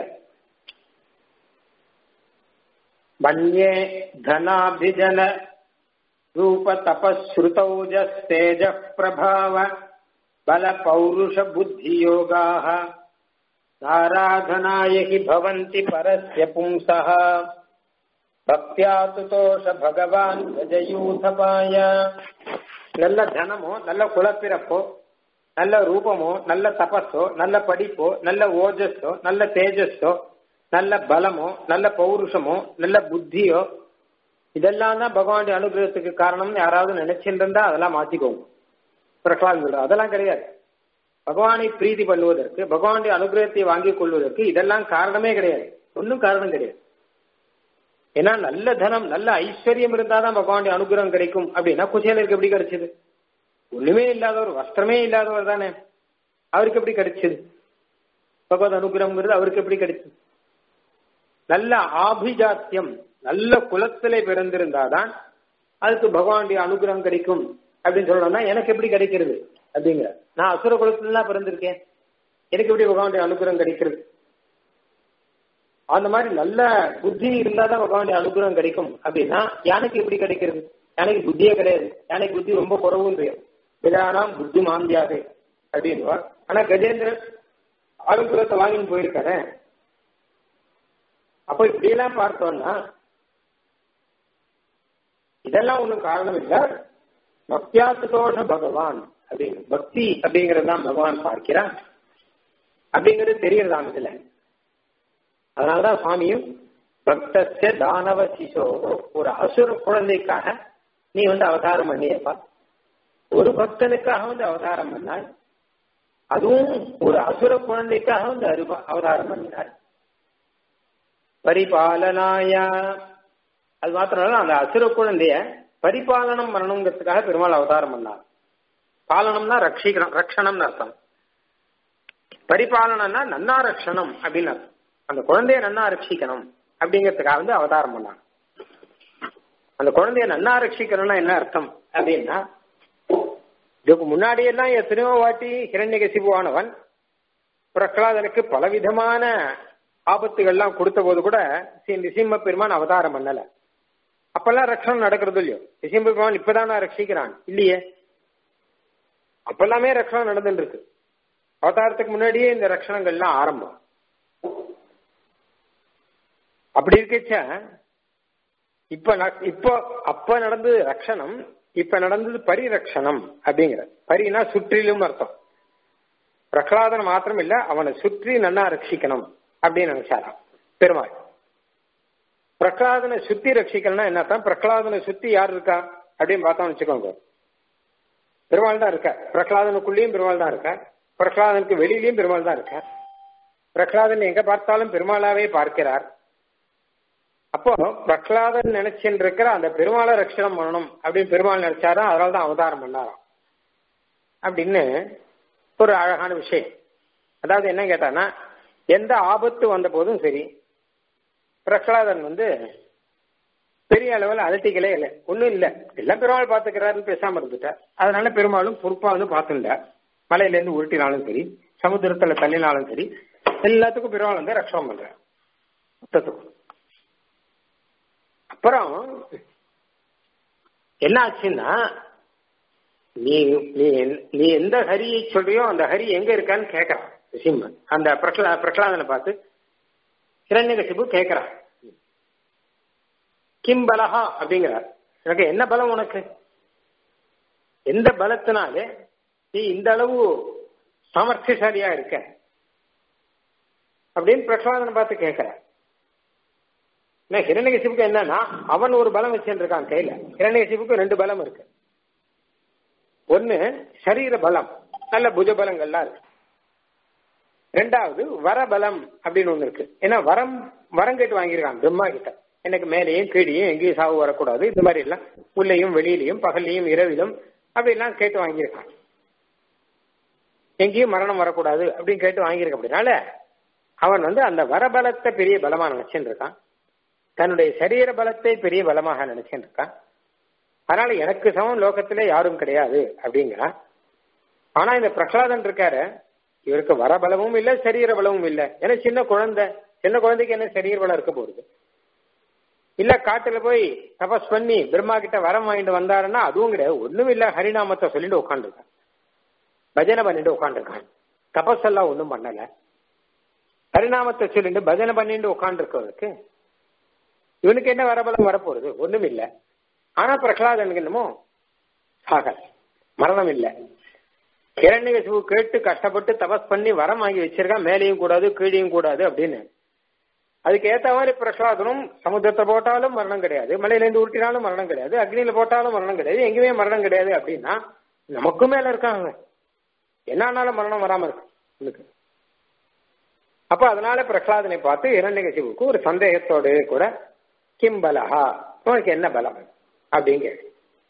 மன்யே தனாபிஜன ரூப தபஸ்ருதௌஜஸ்தேஜ பிரபாவ பல பௌருஷ புத்தி யோகாக நாராதனாய ஹி பவந்தி பரஸ்ய பும்சः பக்தியா துதோஷ பகவான் கஜயூதபாய நல்ல தனமோ நல்ல குலப்பிறப்போ நல்ல ரூபமோ நல்ல தபஸோ நல்ல படிப்போ நல்ல ஓஜஸோ நல்ல தேஜஸோ நல்ல பலமோ நல்ல பௌருஷமோ நல்ல புத்தியோ இதெல்லாம் தான் பகவானுடைய அனுகிரகத்துக்கு காரணம்னு யாராவது நினைச்சிட்டு இருந்தா அதெல்லாம் மாத்திக்கோங்க பிரகலாத் சொல்ற அதெல்லாம் கிடையாது பகவானை பிரீதி பண்ணுவதற்கு பகவானுடைய அனுகிரகத்தை வாங்கிக் கொள்வதற்கு இதெல்லாம் காரணமே கிடையாது ஒன்றும் காரணம் கிடையாது ஏன்னா நல்ல தனம் நல்ல ஐஸ்வர்யம் இருந்தாதான் பகவானுடைய அனுகிரகம் கிடைக்கும் அப்படின்னா குசேலருக்கு எப்படி கிடைச்சது ஒண்ணுமே இல்லாதவர் வஸ்திரமே இல்லாதவர் தானே அவருக்கு எப்படி கிடைச்சது பகவத் அனுகிரகம்ங்கிறது அவருக்கு எப்படி கிடைச்சது நல்ல ஆபிஜாத்தியம் நல்ல குலத்திலே பிறந்திருந்தாதான் அதுக்கு பகவானுடைய அனுகிரகம் கிடைக்கும் அப்படின்னு சொல்லணும்னா எனக்கு எப்படி கிடைக்கிறது அப்படிங்கிற நான் அசுர குலத்துல தான் பிறந்திருக்கேன் எனக்கு எப்படி பகவானுடைய அனுகிரகம் கிடைக்கிறது அந்த மாதிரி நல்ல புத்தி இருந்தாதான் பகவானுடைய அனுகிரகம் கிடைக்கும் அப்படின்னா யானைக்கு எப்படி கிடைக்கிறது யானைக்கு புத்தியே கிடையாது யானைக்கு புத்தி ரொம்ப குறவுன்னு விதானாம் புத்தி மாந்தியாது அப்படின்னு ஆனா கஜேந்திரன் அனுகிரகத்தை வாங்கின்னு போயிருக்காரு அப்ப இப்படியெல்லாம் பார்த்தோம்னா இதெல்லாம் ஒண்ணும் காரணம் இல்ல பக்தியாத்துதோஷ பகவான் அப்படின்னு பக்தி அப்படிங்கறது தான் பகவான் பார்க்கிறான் அப்படிங்கிறது தெரியறதாம் இதுல அதனாலதான் சுவாமியும் பக்தஸ்ய தானவ சிசோ ஒரு அசுர குழந்தைக்காக நீ வந்து அவதாரம் பண்ணியப்பா ஒரு பக்தனுக்காக வந்து அவதாரம் பண்ணாய் அதுவும் ஒரு அசுர குழந்தைக்காக வந்து அருப அவதாரம் பண்ணினார் பரிபாலனாய அது மாத்திரம் அந்த அசுர குழந்தைய பரிபாலனம் பண்ணணுங்கிறதுக்காக பெருமாள் அவதாரம் பண்ணார் பாலனம்னா ரட்சிக்கணும் ரக்ஷணம்னு அர்த்தம் பரிபாலனம்னா நன்னா ரட்சணம் அப்படின்னு அர்த்தம் அந்த குழந்தைய நன்னா ரட்சிக்கணும் அப்படிங்கிறதுக்காக வந்து அவதாரம் பண்ணாங்க அந்த குழந்தைய நன்னா ரட்சிக்கணும்னா என்ன அர்த்தம் அப்படின்னா இதுக்கு முன்னாடி எல்லாம் எத்தனையோ வாட்டி ஹிரண்யகசிபுவானவன் பிரகலாதனுக்கு பலவிதமான ஆபத்துகள்லாம் கொடுத்த போது கூட நிசிம்ம பெருமான் அவதாரம் பண்ணல அப்பெல்லாம் ரட்சணம் நடக்கிறது இல்லையோ நிசிம்ம பெருமான் இப்பதான் ரட்சிக்கிறான் இல்லையே அப்பெல்லாமே ரட்சணம் நடந்துட்டு இருக்கு அவதாரத்துக்கு முன்னாடியே இந்த ரட்சணங்கள்லாம் ஆரம்பம் அப்படி இருக்கச்ச இப்ப இப்போ அப்ப நடந்தது ரட்சணம் இப்ப நடந்தது பரிரட்சணம் அப்படிங்கிற பரினா சுற்றிலும் அர்த்தம் பிரகலாதன் மாத்திரம் இல்ல அவனை சுற்றி நன்னா ரட்சிக்கணும் அப்படின்னு நினைச்சாராம் பெருமாள் பிரகலாதனை சுத்தி ரட்சிக்கணும்னா என்ன அர்த்தம் பிரகலாதனை சுத்தி யார் இருக்கா அப்படின்னு பார்த்தோம்னு வச்சுக்கோங்க பெருமாள் தான் இருக்க பிரகலாதனுக்குள்ளேயும் பெருமாள் தான் இருக்க பிரகலாதனுக்கு வெளியிலயும் பெருமாள் தான் இருக்க பிரகலாதன் எங்க பார்த்தாலும் பெருமாளாவே பார்க்கிறார் அப்போ பிரகலாதன் நினைச்சுட்டு இருக்கிற அந்த பெருமாளை ரட்சணம் பண்ணணும் அப்படின்னு பெருமாள் நினைச்சாரா அதனால தான் அவதாரம் பண்ணாராம் அப்படின்னு ஒரு அழகான விஷயம் அதாவது என்ன கேட்டானா எந்த ஆபத்து வந்த போதும் சரி பிரகலாதன் வந்து பெரிய அளவில் அலட்டிக்கலே இல்லை ஒன்றும் இல்லை எல்லாம் பெருமாள் பார்த்துக்கிறாருன்னு பேசாம இருந்துட்டார் அதனால பெருமாளும் பொறுப்பா வந்து பார்த்துட்டார் மலையிலேருந்து உருட்டினாலும் சரி சமுத்திரத்துல தள்ளினாலும் சரி எல்லாத்துக்கும் பெருமாள் வந்து ரட்சணம் பண்றார் மொத்தத்துக்கும் அப்புறம் என்ன ஆச்சுன்னா நீ நீ நீ எந்த ஹரியை சொல்றியோ அந்த ஹரி எங்க இருக்கான்னு கேட்கறான் சிம்மன் அந்த பிரகலா பிரகலாதனை பார்த்து ஹிரண்யகசிபு கேட்கறான் கிம் பலஹா அப்படிங்கிறார் எனக்கு என்ன பலம் உனக்கு எந்த பலத்தினாலே நீ இந்த அளவு சாமர்த்தியசாலியா இருக்க அப்படின்னு பிரகலாதனை பார்த்து கேட்கிற ஹிரண்யகசிபுக்கு என்னன்னா அவன் ஒரு பலம் வச்சுருக்கான் கையில ஹிரண்யகசிபுக்கு ரெண்டு பலம் இருக்கு ஒன்னு சரீர பலம் நல்ல புஜ பலங்கள்லாம் இருக்கு ரெண்டாவது வரபலம் அப்படின்னு ஒண்ணு இருக்கு ஏன்னா வரம் வரம் கேட்டு வாங்கியிருக்கான் பிரம்மா கிட்ட எனக்கு மேலேயும் கீழேயும் எங்கேயும் சாவு வரக்கூடாது இந்த மாதிரி எல்லாம் உள்ளேயும் வெளியிலையும் பகல்லையும் இரவிலும் அப்படிலாம் கேட்டு வாங்கியிருக்கான் எங்கேயும் மரணம் வரக்கூடாது அப்படின்னு கேட்டு வாங்கியிருக்க அப்படின்னால அவன் வந்து அந்த வரபலத்தை பெரிய பலமா நினைச்சுட்டு இருக்கான் தன்னுடைய சரீர பலத்தை பெரிய பலமாக நினைச்சுட்டு இருக்கான் அதனால எனக்கு சமம் லோகத்திலே யாரும் கிடையாது அப்படிங்கிறான் ஆனா இந்த பிரகலாதன் இருக்காரு இவருக்கு வரபலமும் இல்ல சரீர பலமும் இல்ல ஏன்னா சின்ன குழந்தை சின்ன குழந்தைக்கு என்ன சரீர பலம் இருக்க போகுது இல்ல காட்டுல போய் தபஸ் பண்ணி பிரம்மா கிட்ட வரம் வாங்கிட்டு வந்தாருன்னா அதுவும் கிடையாது ஒண்ணும் இல்ல ஹரிநாமத்தை சொல்லிட்டு உட்காந்துருக்கான் பஜனை பண்ணிட்டு உட்காந்துருக்கான் தபஸ் எல்லாம் ஒண்ணும் பண்ணல ஹரிநாமத்தை சொல்லிட்டு பஜனை பண்ணிட்டு உட்காந்துருக்கவருக்கு இவனுக்கு என்ன வரபலம் வரப்போறது ஒண்ணும் இல்ல ஆனா பிரகலாதனுக்கு என்னமோ சாக மரணம் இல்ல கிரண்யகசிபு கேட்டு கஷ்டப்பட்டு தபஸ் பண்ணி வரம் வாங்கி வச்சிருக்கான் மேலேயும் கூடாது கீழேயும் கூடாது அப்படின்னு அதுக்கு ஏத்த மாதிரி பிரகலாதனும் சமுத்திரத்தை போட்டாலும் மரணம் கிடையாது மலையிலேருந்து ஊட்டினாலும் மரணம் கிடையாது அக்னியில போட்டாலும் மரணம் கிடையாது எங்கேயுமே மரணம் கிடையாது அப்படின்னா நமக்கும் மேல இருக்காங்க என்ன ஆனாலும் மரணம் வராம இருக்கு உங்களுக்கு அப்ப அதனால பிரகலாதனை பார்த்து இரண்யகசிபுக்கு ஒரு சந்தேகத்தோடு கூட கிம்பலஹா உனக்கு என்ன பலம் அப்படின்னு கேட்டு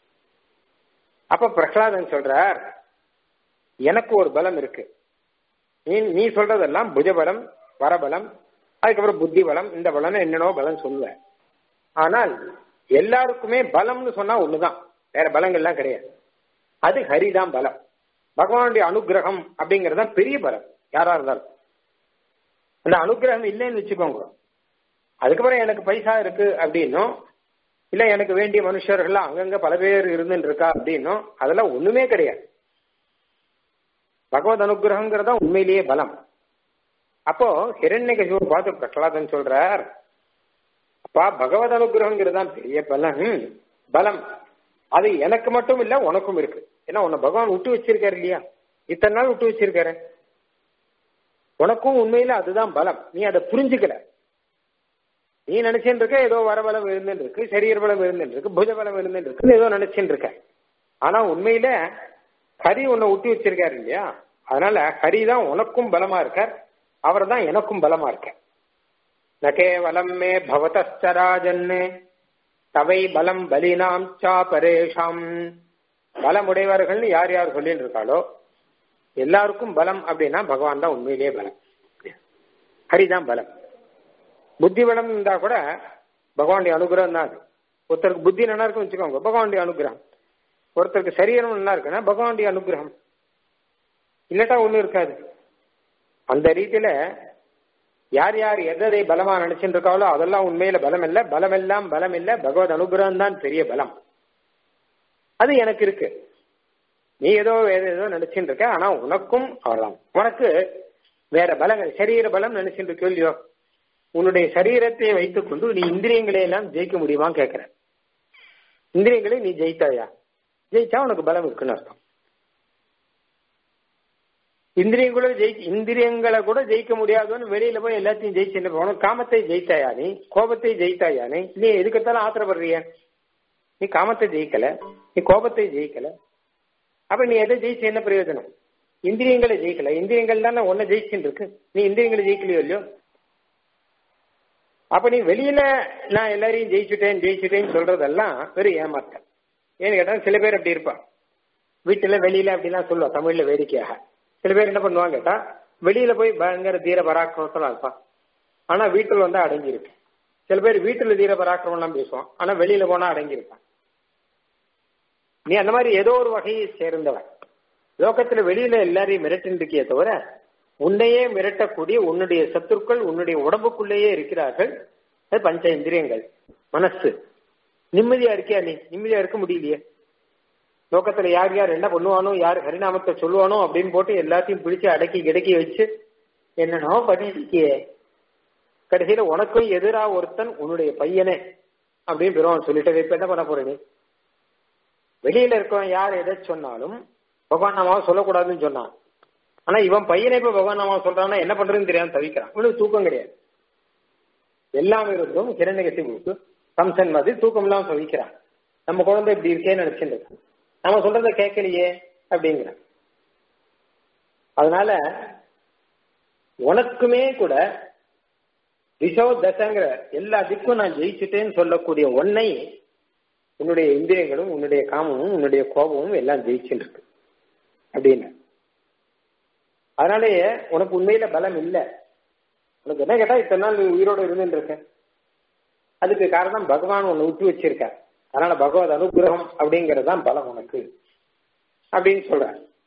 அப்ப பிரகலாதன் சொல்றார் எனக்கு ஒரு பலம் இருக்கு நீ நீ சொல்றதெல்லாம் புஜபலம் வரபலம் அதுக்கப்புறம் புத்தி பலம் இந்த பலம் என்னென்னோ பலம் சொல்லுவேன் ஆனால் எல்லாருக்குமே பலம்னு சொன்னா ஒண்ணுதான் வேற பலங்கள்லாம் கிடையாது அது ஹரிதான் பலம் பகவானுடைய அனுகிரகம் அப்படிங்கறது தான் பெரிய பலம் யாரா இருந்தாலும் அந்த அனுகிரகம் இல்லைன்னு வச்சுக்கோங்க அதுக்கப்புறம் எனக்கு பைசா இருக்கு அப்படின்னும் இல்ல எனக்கு வேண்டிய மனுஷர்கள்லாம் அங்கங்க பல பேர் இருந்துட்டு இருக்கா அப்படின்னும் அதெல்லாம் ஒண்ணுமே கிடையாது பகவத் அனுகிரகங்கிறதா உண்மையிலேயே பலம் அப்போ ஹிரண்யகசிபு பார்த்து பிரகலாதன் சொல்றார் அப்பா பகவத் அனுகிரகங்கிறது தான் பெரிய பலன் பலம் அது எனக்கு மட்டும் இல்ல உனக்கும் இருக்கு ஏன்னா உன்னை பகவான் விட்டு வச்சிருக்காரு இல்லையா இத்தனை நாள் விட்டு வச்சிருக்காரு உனக்கும் உண்மையில அதுதான் பலம் நீ அதை புரிஞ்சுக்கல நீ நினைச்சுட்டு இருக்க ஏதோ வரபலம் இருந்துட்டு இருக்கு சரீர பலம் இருந்துட்டு இருக்கு புஜ பலம் இருந்துட்டு இருக்கு ஏதோ நினைச்சுட்டு இருக்க ஆனா உண்மையில ஹரி உன்னை விட்டு வச்சிருக்காரு இல்லையா அதனால ஹரி தான் உனக்கும் பலமா இருக்கார் அவர் தான் எனக்கும் பலமா இருக்க ந கேவலம் மே பவதராஜன்னு தவை பலம் பலினாம் சா பரேஷாம் பலமுடையவர்கள்னு யார் யார் சொல்லிட்டு இருக்காளோ எல்லாருக்கும் பலம் அப்படின்னா பகவான் தான் உண்மையிலேயே பலம் ஹரிதான் பலம் புத்தி பலம் இருந்தா கூட பகவானுடைய அனுகிரகம் தான் அது ஒருத்தருக்கு புத்தி நல்லா இருக்குன்னு வச்சுக்கோங்க பகவானுடைய அனுகிரகம் ஒருத்தருக்கு சரீரம் நல்லா இருக்குன்னா பகவானுடைய அனுகிரகம் இல்லட்டா ஒண்ணும் இருக்காது அந்த ரீதியில யார் யார் எதை பலமா நினைச்சுட்டு இருக்காங்களோ அதெல்லாம் உண்மையில பலம் இல்ல பலம் எல்லாம் பலம் இல்ல பகவத் அனுகிரகம் தான் பெரிய பலம் அது எனக்கு இருக்கு நீ ஏதோ வேற ஏதோ நினைச்சுட்டு இருக்க ஆனா உனக்கும் அவர்தான் உனக்கு வேற பலங்கள் சரீர பலம் நினைச்சுட்டு இருக்கோ இல்லையோ உன்னுடைய சரீரத்தை வைத்துக் கொண்டு நீ இந்திரியங்களை எல்லாம் ஜெயிக்க முடியுமா கேட்கிற இந்திரியங்களை நீ ஜெயித்தாயா ஜெயிச்சா உனக்கு பலம் இருக்குன்னு அர்த்தம் இந்திரியங்களை ஜெயி இந்திரியங்களை கூட ஜெயிக்க முடியாதுன்னு வெளியில போய் எல்லாத்தையும் ஜெயிச்சு உனக்கு காமத்தை ஜெயித்தாயா நீ கோபத்தை ஜெயித்தாயா நீ நீ எதுக்கத்தாலும் ஆத்திரப்படுறிய நீ காமத்தை ஜெயிக்கல நீ கோபத்தை ஜெயிக்கல அப்ப நீ எதை ஜெயிச்சு என்ன பிரயோஜனம் இந்திரியங்களை ஜெயிக்கல இந்திரியங்கள் தானே ஒன்ன ஜெயிச்சுட்டு இருக்கு நீ இந்திரியங்களை ஜெயிக்கலையோ இல்லையோ அப்ப நீ வெளியில நான் எல்லாரையும் ஜெயிச்சுட்டேன் ஜெயிச்சுட்டேன்னு சொல்றதெல்லாம் வெறும் ஏமாத்தல் ஏன்னு கேட்டா சில பேர் அப்படி இருப்பா வீட்டுல வெளியில அப்படிலாம் சொல்லுவா தமிழ்ல வேடிக்கையாக சில பேர் என்ன பண்ணுவாங்க கேட்டா வெளியில போய் பயங்கர தீர பராக்கிரமத்தெல்லாம் இருப்பான் ஆனா வீட்டுல வந்து அடங்கியிருக்கு சில பேர் வீட்டுல தீர பராக்கிரமம்லாம் பேசுவான் ஆனா வெளியில போனா அடங்கியிருப்பான் நீ அந்த மாதிரி ஏதோ ஒரு வகையை சேர்ந்தவன் லோகத்துல வெளியில எல்லாரையும் மிரட்டின்னு இருக்கியே தவிர உன்னையே மிரட்டக்கூடிய உன்னுடைய சத்துருக்கள் உன்னுடைய உடம்புக்குள்ளேயே இருக்கிறார்கள் அது பஞ்ச இந்திரியங்கள் மனசு நிம்மதியா இருக்கியா நீ நிம்மதியா இருக்க முடியலையே லோகத்துல யார் யார் என்ன பண்ணுவானோ யார் ஹரிநாமத்தை சொல்லுவானோ அப்படின்னு போட்டு எல்லாத்தையும் பிடிச்சு அடக்கி கிடக்கி வச்சு என்னன்னோ பண்ணிருக்கியே கடைசியில உனக்கும் எதிரா ஒருத்தன் உன்னுடைய பையனே அப்படின்னு பெருமான் சொல்லிட்டு இப்ப என்ன பண்ண போற நீ வெளியில இருக்கவன் யார் எதை சொன்னாலும் பகவான் நாமாவை சொல்லக்கூடாதுன்னு சொன்னான் ஆனா இவன் பையனை இப்ப பகவான் நாமாவை சொல்றான்னா என்ன பண்றதுன்னு தெரியாம தவிக்கிறான் இவனுக்கு தூக்கம் கிடையாது எல்லாம் இருந்தும் கிரண்யகசிபுக்கு கம்சன் மாதிரி தூக்கம் இல்லாம தவிக்கிறான் நம்ம குழந்தை இப்படி இருக்கேன்னு நினைச்சுட்டு இருக்கான். நம்ம சொல்றத கேட்கலையே அப்படிங்கிறான் அதனால உனக்குமே கூட திசோ தசங்கிற எல்லா திக்கும் நான் ஜெயிச்சுட்டேன்னு சொல்லக்கூடிய ஒன்னை உன்னுடைய இந்திரியங்களும் உன்னுடைய காமமும் உன்னுடைய கோபமும் எல்லாம் ஜெயிச்சுட்டு இருக்கு அப்படின்னு அதனாலேயே உனக்கு உண்மையில பலம் இல்லை உனக்கு என்ன கேட்டா இத்தனை நாள் நீ உயிரோட இருந்துட்டு இருக்க அதுக்கு காரணம் பகவான் உன்னை விட்டு வச்சிருக்க அதனால பகவத் அனுகிரகம் அப்படிங்கிறது தான் பலம் உனக்கு அப்படின்னு சொல்ற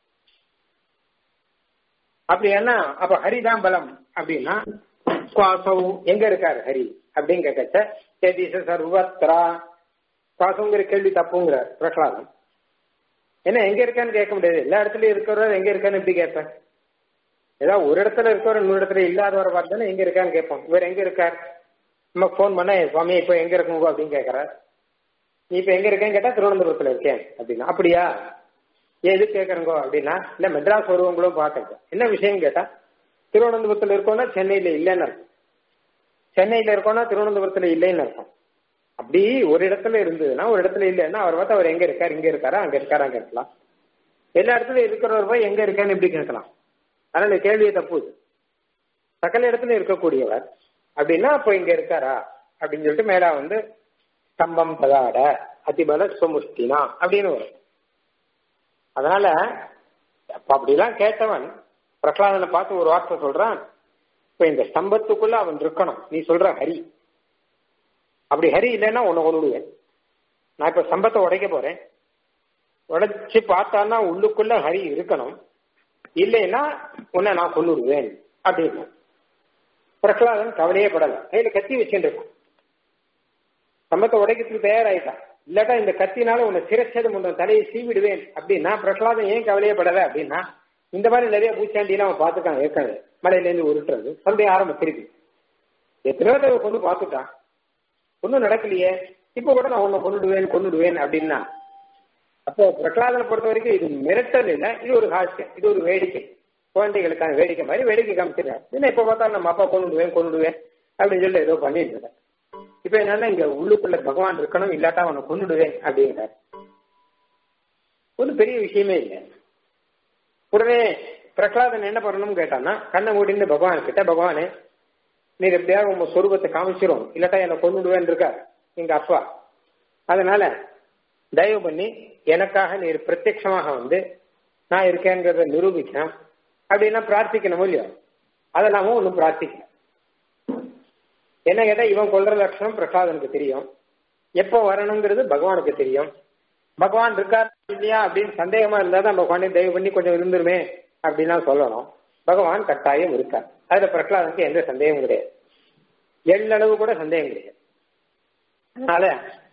அப்படி என்ன அப்ப ஹரிதான் பலம் அப்படின்னா சுவாசம் எங்க இருக்காரு ஹரி அப்படின்னு கேட்கச்ச சேதிச சர்வத்ரா சுவாசங்கிற கேள்வி தப்புங்கிற பிரகலாதம் என்ன எங்க இருக்கான்னு கேட்க முடியாது எல்லா இடத்துலயும் இருக்கிறவர் எங்க இருக்கான்னு எப்படி கேட்பேன் ஏதாவது ஒரு இடத்துல இருக்கவர் இன்னொரு இடத்துல இல்லாதவரை பார்த்தானே எங்க இருக்கான்னு கேட்போம் இவர் எங்க இருக்கார் நம்ம ஃபோன் பண்ண சுவாமி இப்ப எங்க இருக்குங்க அப்படின்னு கேட்கறார் நீ இப்ப எங்க இருக்கேன்னு கேட்டா திருவனந்தபுரத்துல இருக்கேன் அப்படின்னா அப்படியா ஏன் எது கேட்கறங்கோ அப்படின்னா இல்ல மெட்ராஸ் வருவங்களும் பாத்துருக்கேன் என்ன விஷயம் கேட்டா திருவனந்தபுரத்துல இருக்கோம்னா சென்னையில இல்லைன்னு அர்த்தம் சென்னையில இருக்கோம்னா திருவனந்தபுரத்துல இல்லைன்னு அர்த்தம் அப்படி ஒரு இடத்துல இருந்ததுன்னா ஒரு இடத்துல இல்லைன்னா அவர் பார்த்து அவர் எங்க இருக்கார் இங்க இருக்காரா அங்க இருக்காரா கேட்கலாம் எல்லா இடத்துலயும் இருக்கிறவர் போய் எங்க இருக்கான்னு எப்படி கேட்கலாம் அதனால கேள்வியை தப்பு இது. சகல இடத்துல இருக்கக்கூடியவர் அப்படின்னா அப்போ இங்க இருக்காரா அப்படின்னு சொல்லிட்டு மேலா வந்து ஸ்தம்பம் பதாட அதிபல சுமுஷ்டினா அப்படின்னு வரும் அதனால அப்ப அப்படிலாம் கேட்டவன் பிரகலாதனை பார்த்து ஒரு வார்த்தை சொல்றான் இப்ப இந்த ஸ்தம்பத்துக்குள்ள அவன் இருக்கணும் நீ சொல்ற ஹரி அப்படி ஹரி இல்லைன்னா உன்னை கொண்டுடுவேன் நான் இப்ப ஸ்தம்பத்தை உடைக்க போறேன் உடைச்சு பார்த்தான்னா உள்ளுக்குள்ள ஹரி இருக்கணும் இல்லைன்னா உன்னை நான் கொண்டுடுவேன் அப்படின்னு பிரகலாதன் கவலையே படல கையில கத்தி வச்சுட்டு இருக்கான் ஸ்தம்பத்தை உடைக்கிறதுக்கு தயாராயிட்டான் இல்லாட்டா இந்த கத்தினால உன்னை சிரச்சது உன் தலையை சீவிடுவேன் அப்படின்னா பிரகலாதன் ஏன் கவலையே படல அப்படின்னா இந்த மாதிரி நிறைய பூச்சாண்டிலாம் அவன் பார்த்துக்கான் ஏற்கனவே மலையில இருந்து உருட்டுறது மறுபடியும் ஆரம்ப திருப்பி எத்தனையோ தடவை கொண்டு பார்த்துட்டான் ஒன்றும் நடக்கலையே இப்போ கூட நான் உன்னை கொண்டுடுவேன் கொண்டுடுவேன் அப்படின்னா அப்போ பிரகலாதனை பொறுத்த வரைக்கும் இது மிரட்டல் இல்லை இது ஒரு ஹாஸ்யம் இது ஒரு வேடிக்கை குழந்தைகளுக்கான வேடிக்கை மாதிரி வேடிக்கை காமிச்சிருக்காரு என்ன இப்ப பார்த்தா நம்ம அப்பா கொண்டுடுவேன் கொண்டுடுவேன் அப்படின்னு சொல்லி ஏதோ பண்ணிட்டு இருக்காரு இப்ப என்னன்னா இங்க உள்ளுக்குள்ள பகவான் இருக்கணும் இல்லாட்டா அவனை கொண்டுடுவேன் அப்படிங்கிறார் ஒரு பெரிய விஷயமே இல்லை உடனே பிரகலாதன் என்ன பண்ணணும்னு கேட்டான்னா கண்ணை மூடிந்து பகவான் கிட்ட பகவானே நீர் எப்படியாவது உங்க சொரூபத்தை காமிச்சிரும் இல்லாட்டா என்னை கொண்டுடுவேன் இருக்கார் எங்க அப்பா அதனால தயவு பண்ணி எனக்காக நீர் பிரத்யட்சமாக வந்து நான் இருக்கேங்கிறத நிரூபிக்கணும் அப்படின்னா பிரார்த்திக்கணும் இல்லையோ அதை நாம ஒன்றும் பிரார்த்திக்கணும் என்ன கேட்டா இவன் கொள்ற லட்சணம் பிரசாதனுக்கு தெரியும் எப்போ வரணுங்கிறது பகவானுக்கு தெரியும் பகவான் இருக்கார் இல்லையா அப்படின்னு சந்தேகமா இருந்தா தான் பகவானே தயவு பண்ணி கொஞ்சம் இருந்துருமே அப்படின்லாம் சொல்லணும் பகவான் கட்டாயம் இருக்கார் அதுல பிரகலாதனுக்கு எந்த சந்தேகமும் கிடையாது எள்ளளவு கூட சந்தேகம் கிடையாது அதனால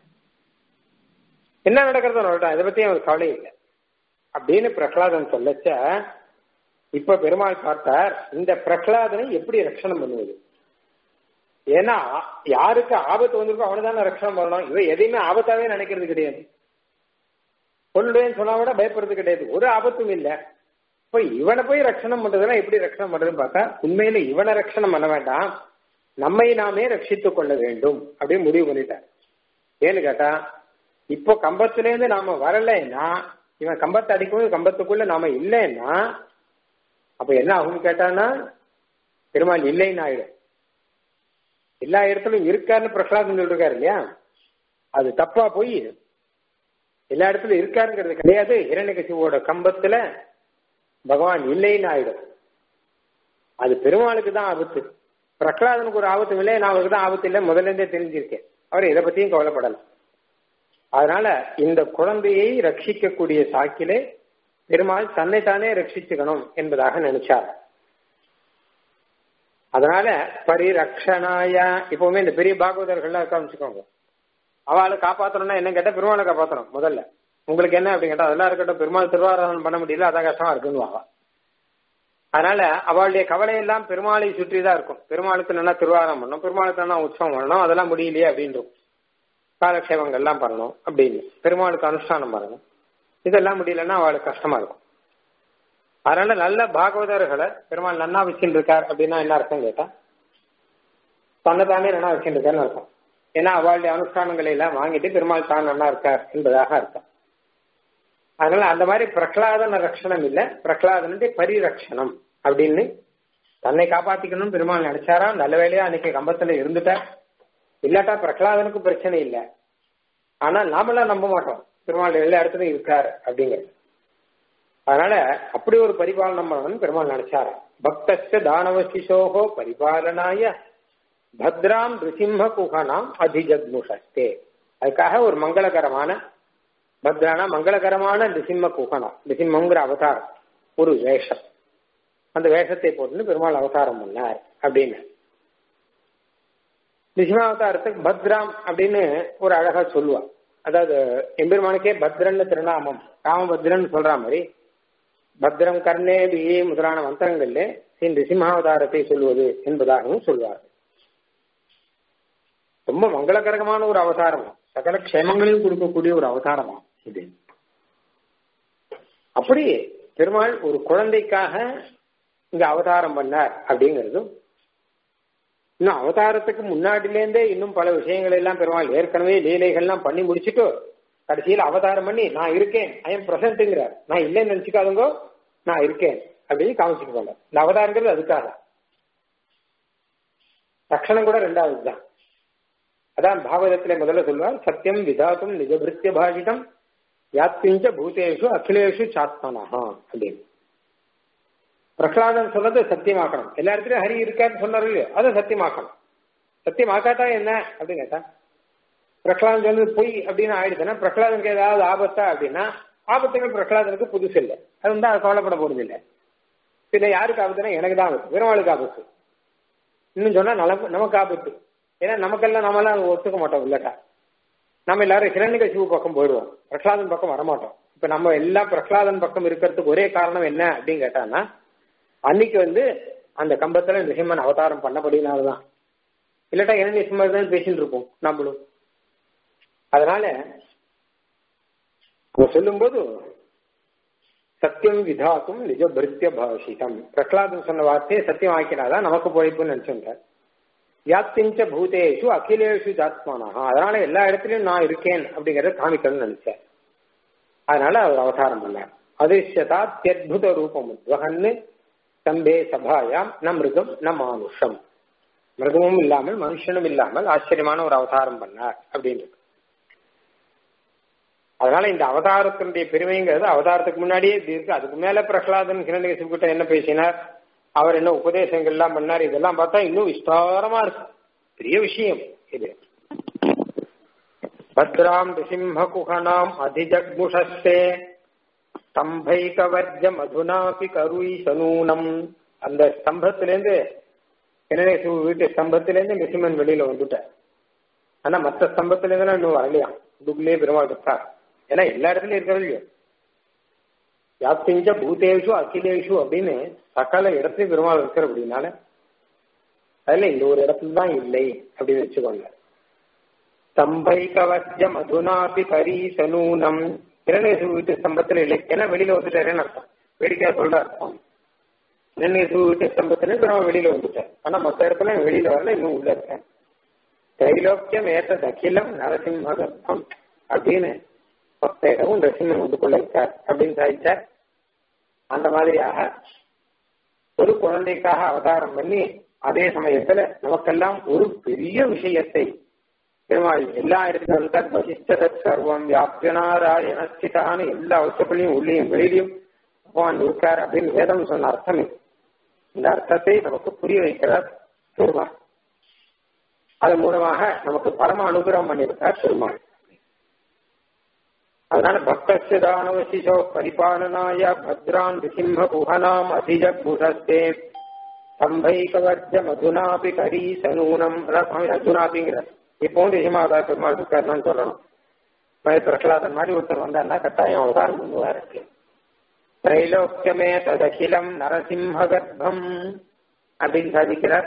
என்ன நடக்கிறதோ நடக்கட்டும் இதை பத்தி அவருக்கு கவலை இல்லை அப்படின்னு பிரகலாதன் சொல்லச்ச இப்ப பெருமாள் பார்த்தார் இந்த பிரகலாதனை எப்படி ரட்சணம் பண்ணுவது ஏன்னா யாருக்கு ஆபத்து வந்திருக்கோ அவனை தானே ரட்சணம் பண்ணணும் இவன் எதையுமே ஆபத்தாவே நினைக்கிறது கிடையாது கொள்ளுவேன்னு சொன்னா கூட பயப்படுறது கிடையாது ஒரு ஆபத்தும் இல்லை இப்போ இவனை போய் ரட்சணம் பண்றதுன்னா எப்படி ரட்சணம் பண்றதுன்னு பார்த்தா உண்மையில இவனை ரட்சணம் பண்ண வேண்டாம் நம்மை நாமே ரட்சித்துக் கொள்ள வேண்டும் அப்படின்னு முடிவு பண்ணிட்டார் ஏன்னு கேட்டா இப்போ கம்பத்திலேருந்து நாம வரலைன்னா இவன் கம்பத்தை அடிக்கும் கம்பத்துக்குள்ள நாம இல்லைன்னா அப்ப என்ன ஆகும்னு கேட்டான்னா பெருமாள் இல்லைன்னு ஆயிடும் எல்லா இடத்துலயும் இருக்காருன்னு பிரகலாதன் சொல்லிருக்காரு இல்லையா அது தப்பா போய் எல்லா இடத்துலயும் இருக்காருங்கிறது கிடையாது இரண்யகசிவோட கம்பத்துல பகவான் இல்லைன்னு ஆயிடும் அது பெருமாளுக்கு தான் ஆபத்து பிரகலாதனுக்கு ஒரு ஆபத்து இல்லை நான் அவருக்கு தான் ஆபத்து இல்லை முதல்ல இருந்தே தெரிஞ்சிருக்கேன் அவர் இதை பத்தியும் கவலைப்படல அதனால இந்த குழந்தையை ரட்சிக்கக்கூடிய சாக்கிலே பெருமாள் தன்னைத்தானே ரட்சிச்சுக்கணும் என்பதாக நினைச்சார் அதனால பரிரக்ஷனாய இப்பவுமே இந்த பெரிய பாகவதர்கள்லாம் இருக்க வச்சுக்கோங்க அவளை காப்பாத்தணும்னா என்ன கேட்டா பெருமாளை காப்பாத்தணும் முதல்ல உங்களுக்கு என்ன அப்படின்னு கேட்டா அதெல்லாம் இருக்கட்டும் பெருமாள் திருவாராதனம் பண்ண முடியல அதான் கஷ்டமா இருக்குன்னு அதனால அவளுடைய கவலை எல்லாம் பெருமாளை சுற்றி தான் இருக்கும் பெருமாளுக்கு நல்லா திருவாரம் பண்ணணும் பெருமாளுக்கு நல்லா உற்சவம் பண்ணணும் அதெல்லாம் முடியலையே அப்படின்றோம் காலக்ஷேபங்கள் எல்லாம் பண்ணணும் அப்படின்னு பெருமாளுக்கு அனுஷ்டானம் பண்ணணும் இதெல்லாம் முடியலன்னா அவளுக்கு கஷ்டமா இருக்கும் அதனால நல்ல பாகவதர்களை பெருமாள் நன்னா வச்சுட்டு இருக்கார் அப்படின்னா என்ன அர்த்தம் கேட்டா தன்னைத்தானே நன்னா வச்சுட்டு இருக்காருன்னு அர்த்தம் ஏன்னா அவளுடைய அனுஷ்டானங்களை எல்லாம் வாங்கிட்டு பெருமாள் தான் நன்னா இருக்கார் என்பதாக அர்த்தம் அதனால அந்த மாதிரி பிரகலாதன ரட்சணம் இல்ல பிரகலாதனுடைய பரிரட்சணம் அப்படின்னு தன்னை காப்பாத்திக்கணும்னு பெருமாள் நினைச்சாரா நல்ல வேலையா அன்னைக்கு கம்பத்துல இருந்துட்டார் இல்லாட்டா பிரகலாதனுக்கு பிரச்சனை இல்லை ஆனா நாமெல்லாம் நம்ப மாட்டோம் பெருமாள் எல்லா இடத்துலயும் இருக்காரு அப்படிங்கிறது அதனால அப்படி ஒரு பரிபாலனம் பண்ணணும்னு பெருமாள் நினைச்சாரா பக்தஸ்ய தானவ சிசோகோ பரிபாலனாய பத்ராம் ரிசிம்ம குகனாம் அதிஜக்முஷஸ்தே அதுக்காக ஒரு மங்களகரமான பத்ரானா மங்களகரமான நிசிம்ம குகனா நிசிம்மங்கிற அவதாரம் ஒரு வேஷம் அந்த வேஷத்தை போட்டு பெருமாள் அவதாரம் பண்ணார் அப்படின்னு நிசிமாவதாரத்துக்கு பத்ராம் அப்படின்னு ஒரு அழகா சொல்லுவா அதாவது எம்பெருமானுக்கே பத்ரன்னு திருநாமம் ராமபத்ரன் சொல்ற மாதிரி பத்ரம் கர்ணேபி முதலான மந்திரங்கள்ல ஸ்ரீ நிசிம்மாவதாரத்தை சொல்வது என்பதாகவும் சொல்வார் ரொம்ப மங்களகரமான ஒரு அவதாரம் சகல க்ஷேமங்களையும் கொடுக்கக்கூடிய ஒரு அவதாரமா இது அப்படி பெருமாள் ஒரு குழந்தைக்காக இங்க அவதாரம் பண்ணார் அப்படிங்கிறதும் இன்னும் அவதாரத்துக்கு முன்னாடிலேருந்தே இன்னும் பல விஷயங்கள் எல்லாம் பெருமாள் ஏற்கனவே லீலைகள்லாம் பண்ணி முடிச்சுட்டு கடைசியில் அவதாரம் பண்ணி நான் இருக்கேன் ஐ எம் பிரசன்ட்ங்கிறார் நான் இல்லைன்னு நினைச்சுக்காதுங்கோ நான் இருக்கேன் அப்படின்னு காமிச்சுட்டு போனார் இந்த அவதாரங்கிறது அதுக்காக ரட்சணம் கூட ரெண்டாவது தான் அதான் பாகவதத்திலே முதல்ல சொல்வார் சத்தியம் விதாத்தும் நிஜபிருத்திய பாஷிதம் யாத்திஞ்ச பூதேஷு அகிலேஷு சாத்மனஹா அப்படின்னு பிரகலாதன் சொன்னது சத்தியமாக்கணும் எல்லா இடத்துலயும் ஹரி இருக்காருன்னு சொன்னார் இல்லையோ அதை சத்தியமாக்கணும் சத்தியமாக்காட்டா என்ன அப்படின்னு கேட்டா பிரகலாதன் சொன்னது பொய் அப்படின்னு ஆயிடுச்சுன்னா பிரகலாதனுக்கு ஏதாவது ஆபத்தா அப்படின்னா ஆபத்துகள் பிரகலாதனுக்கு புதுசு இல்லை அது வந்து அது கவலைப்பட போறது இல்லை பின்ன யாருக்கு ஆபத்துனா எனக்கு தான் ஆபத்து பெருமாளுக்கு ஆபத்து இன்னும் சொன்னா நமக்கு நமக்கு ஆபத்து ஏன்னா நமக்கெல்லாம் நம்மளாம் ஒத்துக்க மாட்டோம் இல்லட்டா நம்ம எல்லாரும் ஹிரண்யகசிபு பக்கம் போயிடுவோம் பிரகலாதன் பக்கம் வரமாட்டோம் இப்ப நம்ம எல்லாம் பிரகலாதன் பக்கம் இருக்கிறதுக்கு ஒரே காரணம் என்ன அப்படின்னு கேட்டான்னா அன்னைக்கு வந்து அந்த கம்பத்துல நிசிம்மன் அவதாரம் பண்ணபடினால்தான் இல்லட்டா என்ன நிசிம்மன் தான் பேசிட்டு இருப்போம் நம்மளும் அதனால சொல்லும்போது சத்தியம் விதாக்கும் நிஜ பிருத்திய பாஷிதம் பிரகலாதன் சொன்ன வார்த்தையை சத்தியம் ஆக்கினாதான் நமக்கு பொழைப்புன்னு நினைச்சுட்டார் வியாப்திஞ்ச பூதேஷு அகிலேஷு ஜாத்மானா அதனால எல்லா இடத்துலயும் நான் இருக்கேன் அப்படிங்கறத காமிக்கணும்னு நினைச்சேன் அதனால அவர் அவதாரம் பண்ணார் அதிர்ஷ்யதா தியத்புத ரூபம் உத்வகன்னு தம்பே சபாயாம் ந மிருகம் ந மானுஷம் மிருகமும் இல்லாமல் மனுஷனும் இல்லாமல் ஆச்சரியமான ஒரு அவதாரம் பண்ணார் அப்படின்னு அதனால இந்த அவதாரத்தினுடைய பெருமைங்கிறது அவதாரத்துக்கு முன்னாடியே இருக்கு அதுக்கு மேல பிரகலாதன் கிரண்யகசிபு கிட்ட என்ன பேசினார் அவர் என்ன உபதேசங்கள் எல்லாம் பண்ணார் இதெல்லாம் பார்த்தா இன்னும் விஸ்தாரமா இருக்கு பெரிய விஷயம் இது பத்ராம் ரிசிம்ம குகனாம் அதிஜக்முஷஸ்தே ஸ்தம்பைகவர்ஜ மதுனாபி கருய் சனூனம் அந்த ஸ்தம்பத்திலேருந்து கிரணேசு வீட்டு ஸ்தம்பத்திலேருந்து நிசிம்மன் வெளியில வந்துட்டார் ஆனா மற்ற ஸ்தம்பத்துல இருந்து இன்னும் வரலையாம் இதுக்குள்ளேயே பெருமாள் இருக்கார் ஏன்னா எல்லா இடத்துலயும் இருக்கிறது இல்லையோ யாத்திஞ்ச பூதேஷு அகிலேஷு அப்படின்னு சகல இடத்துலயும் பெருமாள் இருக்கிற அப்படின்னால அதுல இந்த ஒரு இடத்துல தான் இல்லை அப்படின்னு வச்சுக்கோங்க ஸ்தம்பை கவச்ச மதுனாபி கரி சனூனம் கிரணேசு வீட்டு ஸ்தம்பத்துல இல்லை ஏன்னா வெளியில வந்துட்டாருன்னு அர்த்தம் வேடிக்கையா சொல்ற அர்த்தம் கிரணேசு வீட்டு ஸ்தம்பத்துல பெருமாள் வெளியில வந்துட்டார் ஆனா மத்த இடத்துல வெளியில வரல இன்னும் உள்ள இருக்கேன் தைலோக்கியம் ஏத்த அகிலம் நரசிம்மகம் அப்படின்னு மொத்த இடமும் நரசிம்மன் வந்து கொள்ள இருக்கார் அப்படின்னு சாதிச்சார் அந்த மாதிரியாக ஒரு குழந்தைக்காக அவதாரம் பண்ணி அதே சமயத்துல நமக்கெல்லாம் ஒரு பெரிய விஷயத்தை பெருமாள் எல்லா இடத்திலும் வசிஷ்டத சர்வம் வியாபியனாராயணஸ்திதான எல்லா வசப்பள்ளியும் உள்ளேயும் வெளியிலையும் பகவான் இருக்கார் அப்படின்னு வேதம் சொன்ன அர்த்தம் இது இந்த அர்த்தத்தை நமக்கு புரிய வைக்கிறார் பெருமாள் அதன் மூலமாக நமக்கு பரம அனுகிரகம் பண்ணியிருக்கார் பெருமாள் அதனால பக்தசிதானவசிசோ பரிபாலனாய பத்ரான் ரிசிம்ம குஹனாம் அதிஜபுஷஸ்தே சம்பைகவர்ஜ மதுனாபி கரி சனூனம் அதான் சுவாமி அர்ஜுனாபிங்கிற இப்பவும் ரிசிமாவதா பெருமாள் இருக்காருன்னு சொல்லணும் பிரகலாதன் மாதிரி ஒருத்தர் வந்தாருன்னா கட்டாயம் அவதாரம் பண்ணுவார் திரைலோக்கியமே ததகிலம் நரசிம்ம கர்ப்பம் அப்படின்னு சாதிக்கிறார்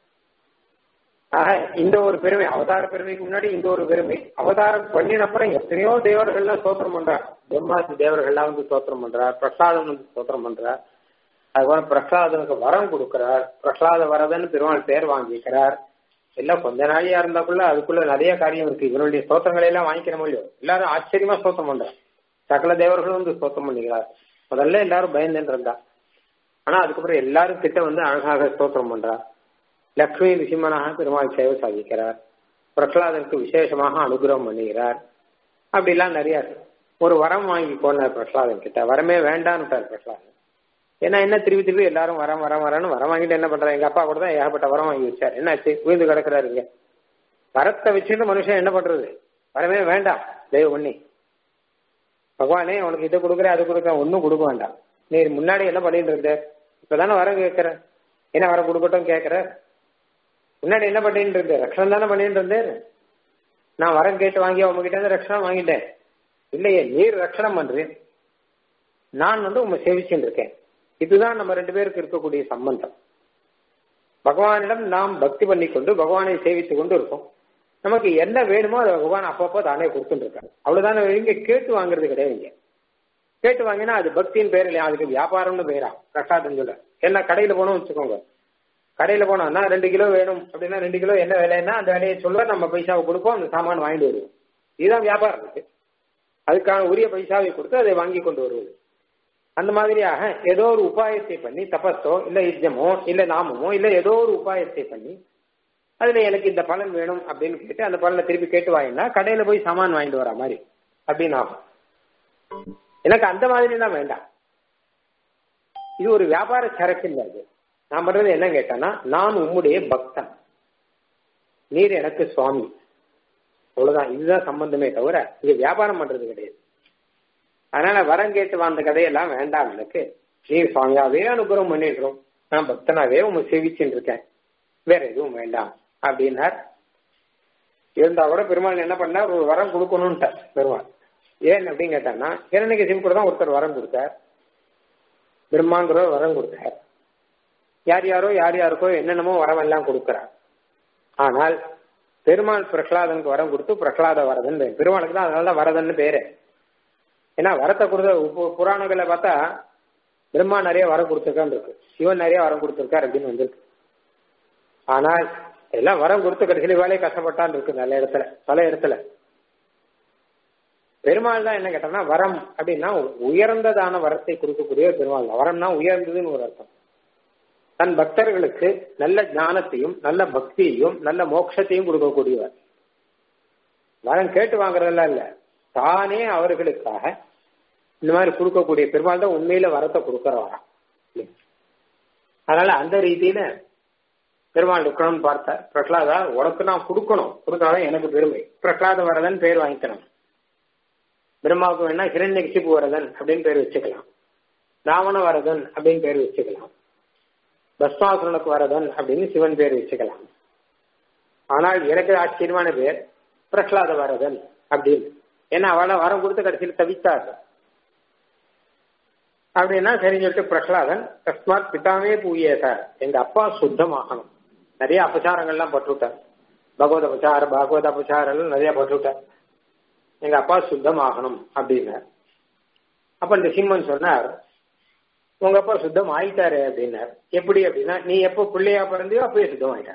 ஆக இந்த ஒரு பெருமை அவதார பெருமைக்கு முன்னாடி இந்த ஒரு பெருமை அவதாரம் பண்ணின அப்புறம் எத்தனையோ தேவர்கள்லாம் ஸ்தோத்திரம் பண்றார் பிரம்மாசி தேவர்கள்லாம் வந்து ஸ்தோத்திரம் பண்றார் பிரசாதம் வந்து ஸ்தோத்திரம் பண்றார் அதுபோல பிரசாதனுக்கு வரம் கொடுக்கிறார் பிரசாத வரதன் பெருமாள் பேர் வாங்கிக்கிறார் எல்லாம் கொஞ்ச நாளையா இருந்தாக்குள்ள அதுக்குள்ள நிறைய காரியம் இருக்கு இவருடைய ஸ்தோத்திரங்களை எல்லாம் வாங்கிக்கிற முடியும் எல்லாரும் ஆச்சரியமா ஸ்தோத்திரம் பண்றார் சகல தேவர்களும் வந்து ஸ்தோத்திரம் பண்ணிக்கிறார் முதல்ல எல்லாரும் பயந்துட்டு இருந்தா ஆனா அதுக்கப்புறம் எல்லாரும் கிட்ட வந்து அழகாக ஸ்தோத்திரம் பண்றார் லக்ஷ்மி நிசிம்மனாக பெருமாள் சேவை சாதிக்கிறார் பிரகலாதனுக்கு விசேஷமாக அனுகிரகம் பண்ணுகிறார் அப்படிலாம் நிறைய ஒரு வரம் வாங்கி போனார் பிரகலாதன் கிட்ட வரமே வேண்டான்னுட்டார் பிரகலாதன் ஏன்னா என்ன திருப்பி திருப்பி எல்லாரும் வரம் வரம் வரன்னு வரம் வாங்கிட்டு என்ன பண்றாரு எங்க அப்பா கூட தான் ஏகப்பட்ட வரம் வாங்கி வச்சார் என்னாச்சு விழுந்து கிடக்குறாரு இங்க வரத்தை வச்சுட்டு மனுஷன் என்ன பண்றது வரவே வேண்டாம் தெய்வ பண்ணி பகவானே உனக்கு இதை கொடுக்குற அது கொடுக்குற ஒன்னும் கொடுக்க வேண்டாம் நீ முன்னாடி என்ன பண்ணிட்டு இருந்த இப்பதானே வரம் கேட்கிற என்ன வரம் கொடுக்கட்டும் கேட்கிற முன்னாடி என்ன பண்ணிட்டு இருந்த ரக்ஷணம் தானே பண்ணிட்டு இருந்தேன் நான் வரம் கேட்டு வாங்கி உங்ககிட்ட இருந்து ரக்ஷணம் வாங்கிட்டேன் இல்லையே நீர் ரக்ஷணம் பண்றேன் நான் வந்து உங்க சேவிச்சுட்டு இருக்கேன் இதுதான் நம்ம ரெண்டு பேருக்கு இருக்கக்கூடிய சம்பந்தம் பகவானிடம் நாம் பக்தி பண்ணி கொண்டு பகவானை சேவித்து கொண்டு இருக்கோம் நமக்கு என்ன வேணுமோ அதை பகவான் அப்பப்போ தானே கொடுத்துட்டு இருக்காரு அவ்வளவுதானே இங்க கேட்டு வாங்குறது கிடையாது இங்க கேட்டு வாங்கினா அது பக்தியின் பேர் இல்லையா அதுக்கு வியாபாரம்னு பேரா பிரசாதம் சொல்ல என்ன கடையில போனோம் வச்சுக்கோங்க கடையில போனோம்னா ரெண்டு கிலோ வேணும் அப்படின்னா ரெண்டு கிலோ என்ன விலைன்னா அந்த விலையை சொல்ல நம்ம பைசாவை கொடுப்போம் அந்த சாமான் வாங்கிட்டு வருவோம் இதுதான் வியாபாரம் இருக்கு அதுக்கான உரிய பைசாவை கொடுத்து அதை வாங்கி கொண்டு வருவது அந்த மாதிரியாக ஏதோ ஒரு உபாயத்தை பண்ணி தபஸோ இல்ல யுத்தமோ இல்ல நாமமோ இல்ல ஏதோ ஒரு உபாயத்தை பண்ணி அதுல எனக்கு இந்த பலன் வேணும் அப்படின்னு கேட்டு அந்த பலனை திருப்பி கேட்டு வாங்கினா கடையில போய் சாமான் வாங்கிட்டு வர மாதிரி அப்படின்னு ஆகும் எனக்கு அந்த மாதிரி தான் வேண்டாம் இது ஒரு வியாபார சரக்கு இல்லை அது நான் பண்றது என்ன கேட்டேன்னா நான் உம்முடைய பக்தன் நீர் எனக்கு சுவாமி அவ்வளவுதான் இதுதான் சம்பந்தமே தவிர இது வியாபாரம் பண்றது கிடையாது அதனால வரம் கேட்டு வந்த கதையெல்லாம் வேண்டாம் எனக்கு நீ சுவாமியாவே அனுகிரகம் பண்ணிடுறோம் நான் பக்தனாவே உங்க சேவிச்சுட்டு இருக்கேன் வேற எதுவும் வேண்டாம் அப்படின்னார் இருந்தா கூட பெருமாள் என்ன பண்ணார் ஒரு வரம் கொடுக்கணும்ட்டார் பெருமாள் ஏன் அப்படின்னு கேட்டான்னா இரநடிக்கு சிம் கூட தான் ஒருத்தர் வரம் கொடுத்தார் பிரம்மாங்கிற வரம் கொடுத்தார் யார் யாரோ யார் யாருக்கோ என்னென்னமோ வரம் எல்லாம் கொடுக்கிறார் ஆனால் பெருமாள் பிரகலாதனுக்கு வரம் கொடுத்து பிரகலாத வரதன் பேர் பெருமாளுக்கு தான் அதனால தான் வரதன்னு பேரு ஏன்னா வரத்தை கொடுத்த புராணங்களை பார்த்தா பிரம்மா நிறைய வரம் கொடுத்துருக்கான்னு இருக்கு சிவன் நிறைய வரம் கொடுத்துருக்காரு அப்படின்னு வந்திருக்கு ஆனால் எல்லாம் வரம் கொடுத்து கடைசியில் வேலையை கஷ்டப்பட்டான்னு இருக்கு நல்ல இடத்துல பல இடத்துல பெருமாள் தான் என்ன கேட்டோம்னா வரம் அப்படின்னா உயர்ந்ததான வரத்தை கொடுக்கக்கூடிய பெருமாள் தான் வரம்னா உயர்ந்ததுன்னு ஒரு அர்த்தம் தன் பக்தர்களுக்கு நல்ல ஞானத்தையும் நல்ல பக்தியையும் நல்ல மோட்சத்தையும் கொடுக்கக்கூடியவர் வரம் கேட்டு வாங்குறதெல்லாம் இல்ல தானே அவர்களுக்காக இந்த மாதிரி கொடுக்கக்கூடிய பெருமாள் தான் உண்மையில வரத்தை கொடுக்கறவராம் அதனால அந்த ரீதியில பெருமாள் இருக்கணும்னு பார்த்தார் பிரகலாதா உனக்கு நான் கொடுக்கணும் கொடுத்தாதான் எனக்கு பெருமை பிரகலாத வரதன் பேர் வாங்கிக்கணும் பிரம்மாவுக்கு வேணா ஹிரண்யகிசிப்பு வரதன் அப்படின்னு பேர் வச்சுக்கலாம் ராவண வரதன் அப்படின்னு பேர் வச்சுக்கலாம் பஸ்மாசுரனுக்கு வரதன் அப்படின்னு சிவன் பேர் வச்சுக்கலாம் ஆனால் எனக்கு ஆச்சரியமான பேர் பிரகலாத வரதன் அப்படின்னு ஏன்னா அவளை வரம் கொடுத்து கடைசியில் தவித்தார் அப்படின்னா சரின்னு சொல்லிட்டு பிரகலாதன் தஸ்மாத் பிதாமே பூயேசார் எங்க அப்பா சுத்தமாகணும் நிறைய அபச்சாரங்கள்லாம் பட்டுவிட்டார் பகவத அபச்சார பாகவத அபச்சாரம் நிறைய பட்டுவிட்டார் எங்க அப்பா சுத்தமாகணும் அப்படின்னார் அப்ப இந்த சிம்மன் சொன்னார் உங்க அப்பா சுத்தம் ஆயிட்டாரு அப்படின்னார் எப்படி அப்படின்னா நீ எப்போ பிள்ளையா பிறந்தியோ அப்பயே சுத்தம் ஆயிட்டார்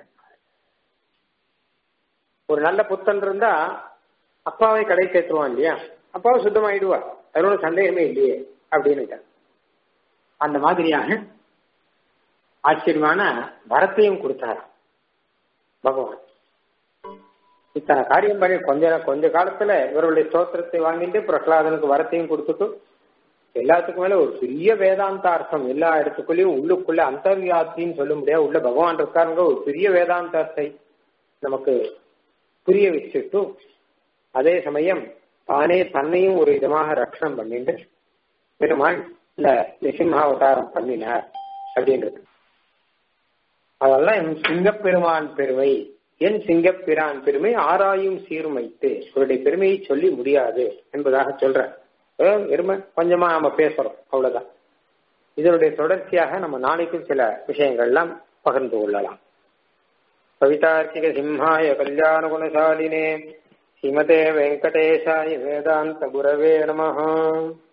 ஒரு நல்ல புத்தன் இருந்தா அப்பாவை கடை சேர்த்துருவான் இல்லையா அப்பாவை சுத்தம் ஆயிடுவா அதோட சந்தேகமே இல்லையே அப்படின்னு அந்த மாதிரியாக ஆச்சரியமான வரத்தையும் கொடுத்தார் பகவான் இத்தனை காரியம் பண்ணி கொஞ்ச கொஞ்ச காலத்துல இவருடைய ஸ்தோத்திரத்தை வாங்கிட்டு பிரகலாதனுக்கு வரத்தையும் கொடுத்துட்டு எல்லாத்துக்கும் மேல ஒரு பெரிய வேதாந்த அர்த்தம் எல்லா இடத்துக்குள்ளயும் உள்ளுக்குள்ள அந்தர்யாத்தின்னு சொல்ல முடியாது உள்ள பகவான் இருக்காருங்க ஒரு பெரிய வேதாந்தத்தை நமக்கு புரிய வச்சுட்டு அதே சமயம் தானே தன்னையும் ஒரு விதமாக ரட்சணம் பண்ணிட்டு பெருமாள் இந்த நிசிம்மாவதாரம் பண்ணினார் அப்படின்றது அதெல்லாம் சிங்கப்பெருமான் பெருமை என் சிங்கப்பிரான் பெருமை ஆராயும் சீர்மைத்து இவருடைய பெருமையை சொல்லி முடியாது என்பதாக சொல்ற எருமை கொஞ்சமா நாம பேசுறோம் அவ்வளவுதான் இதனுடைய தொடர்ச்சியாக நம்ம நாளைக்கும் சில விஷயங்கள்லாம் பகிர்ந்து கொள்ளலாம் கவிதார்க்கிக சிம்ஹாய கல்யாண குணசாலினே ஸ்ரீமதே வெங்கடேஷாய வேதாந்த குரவே நமஹ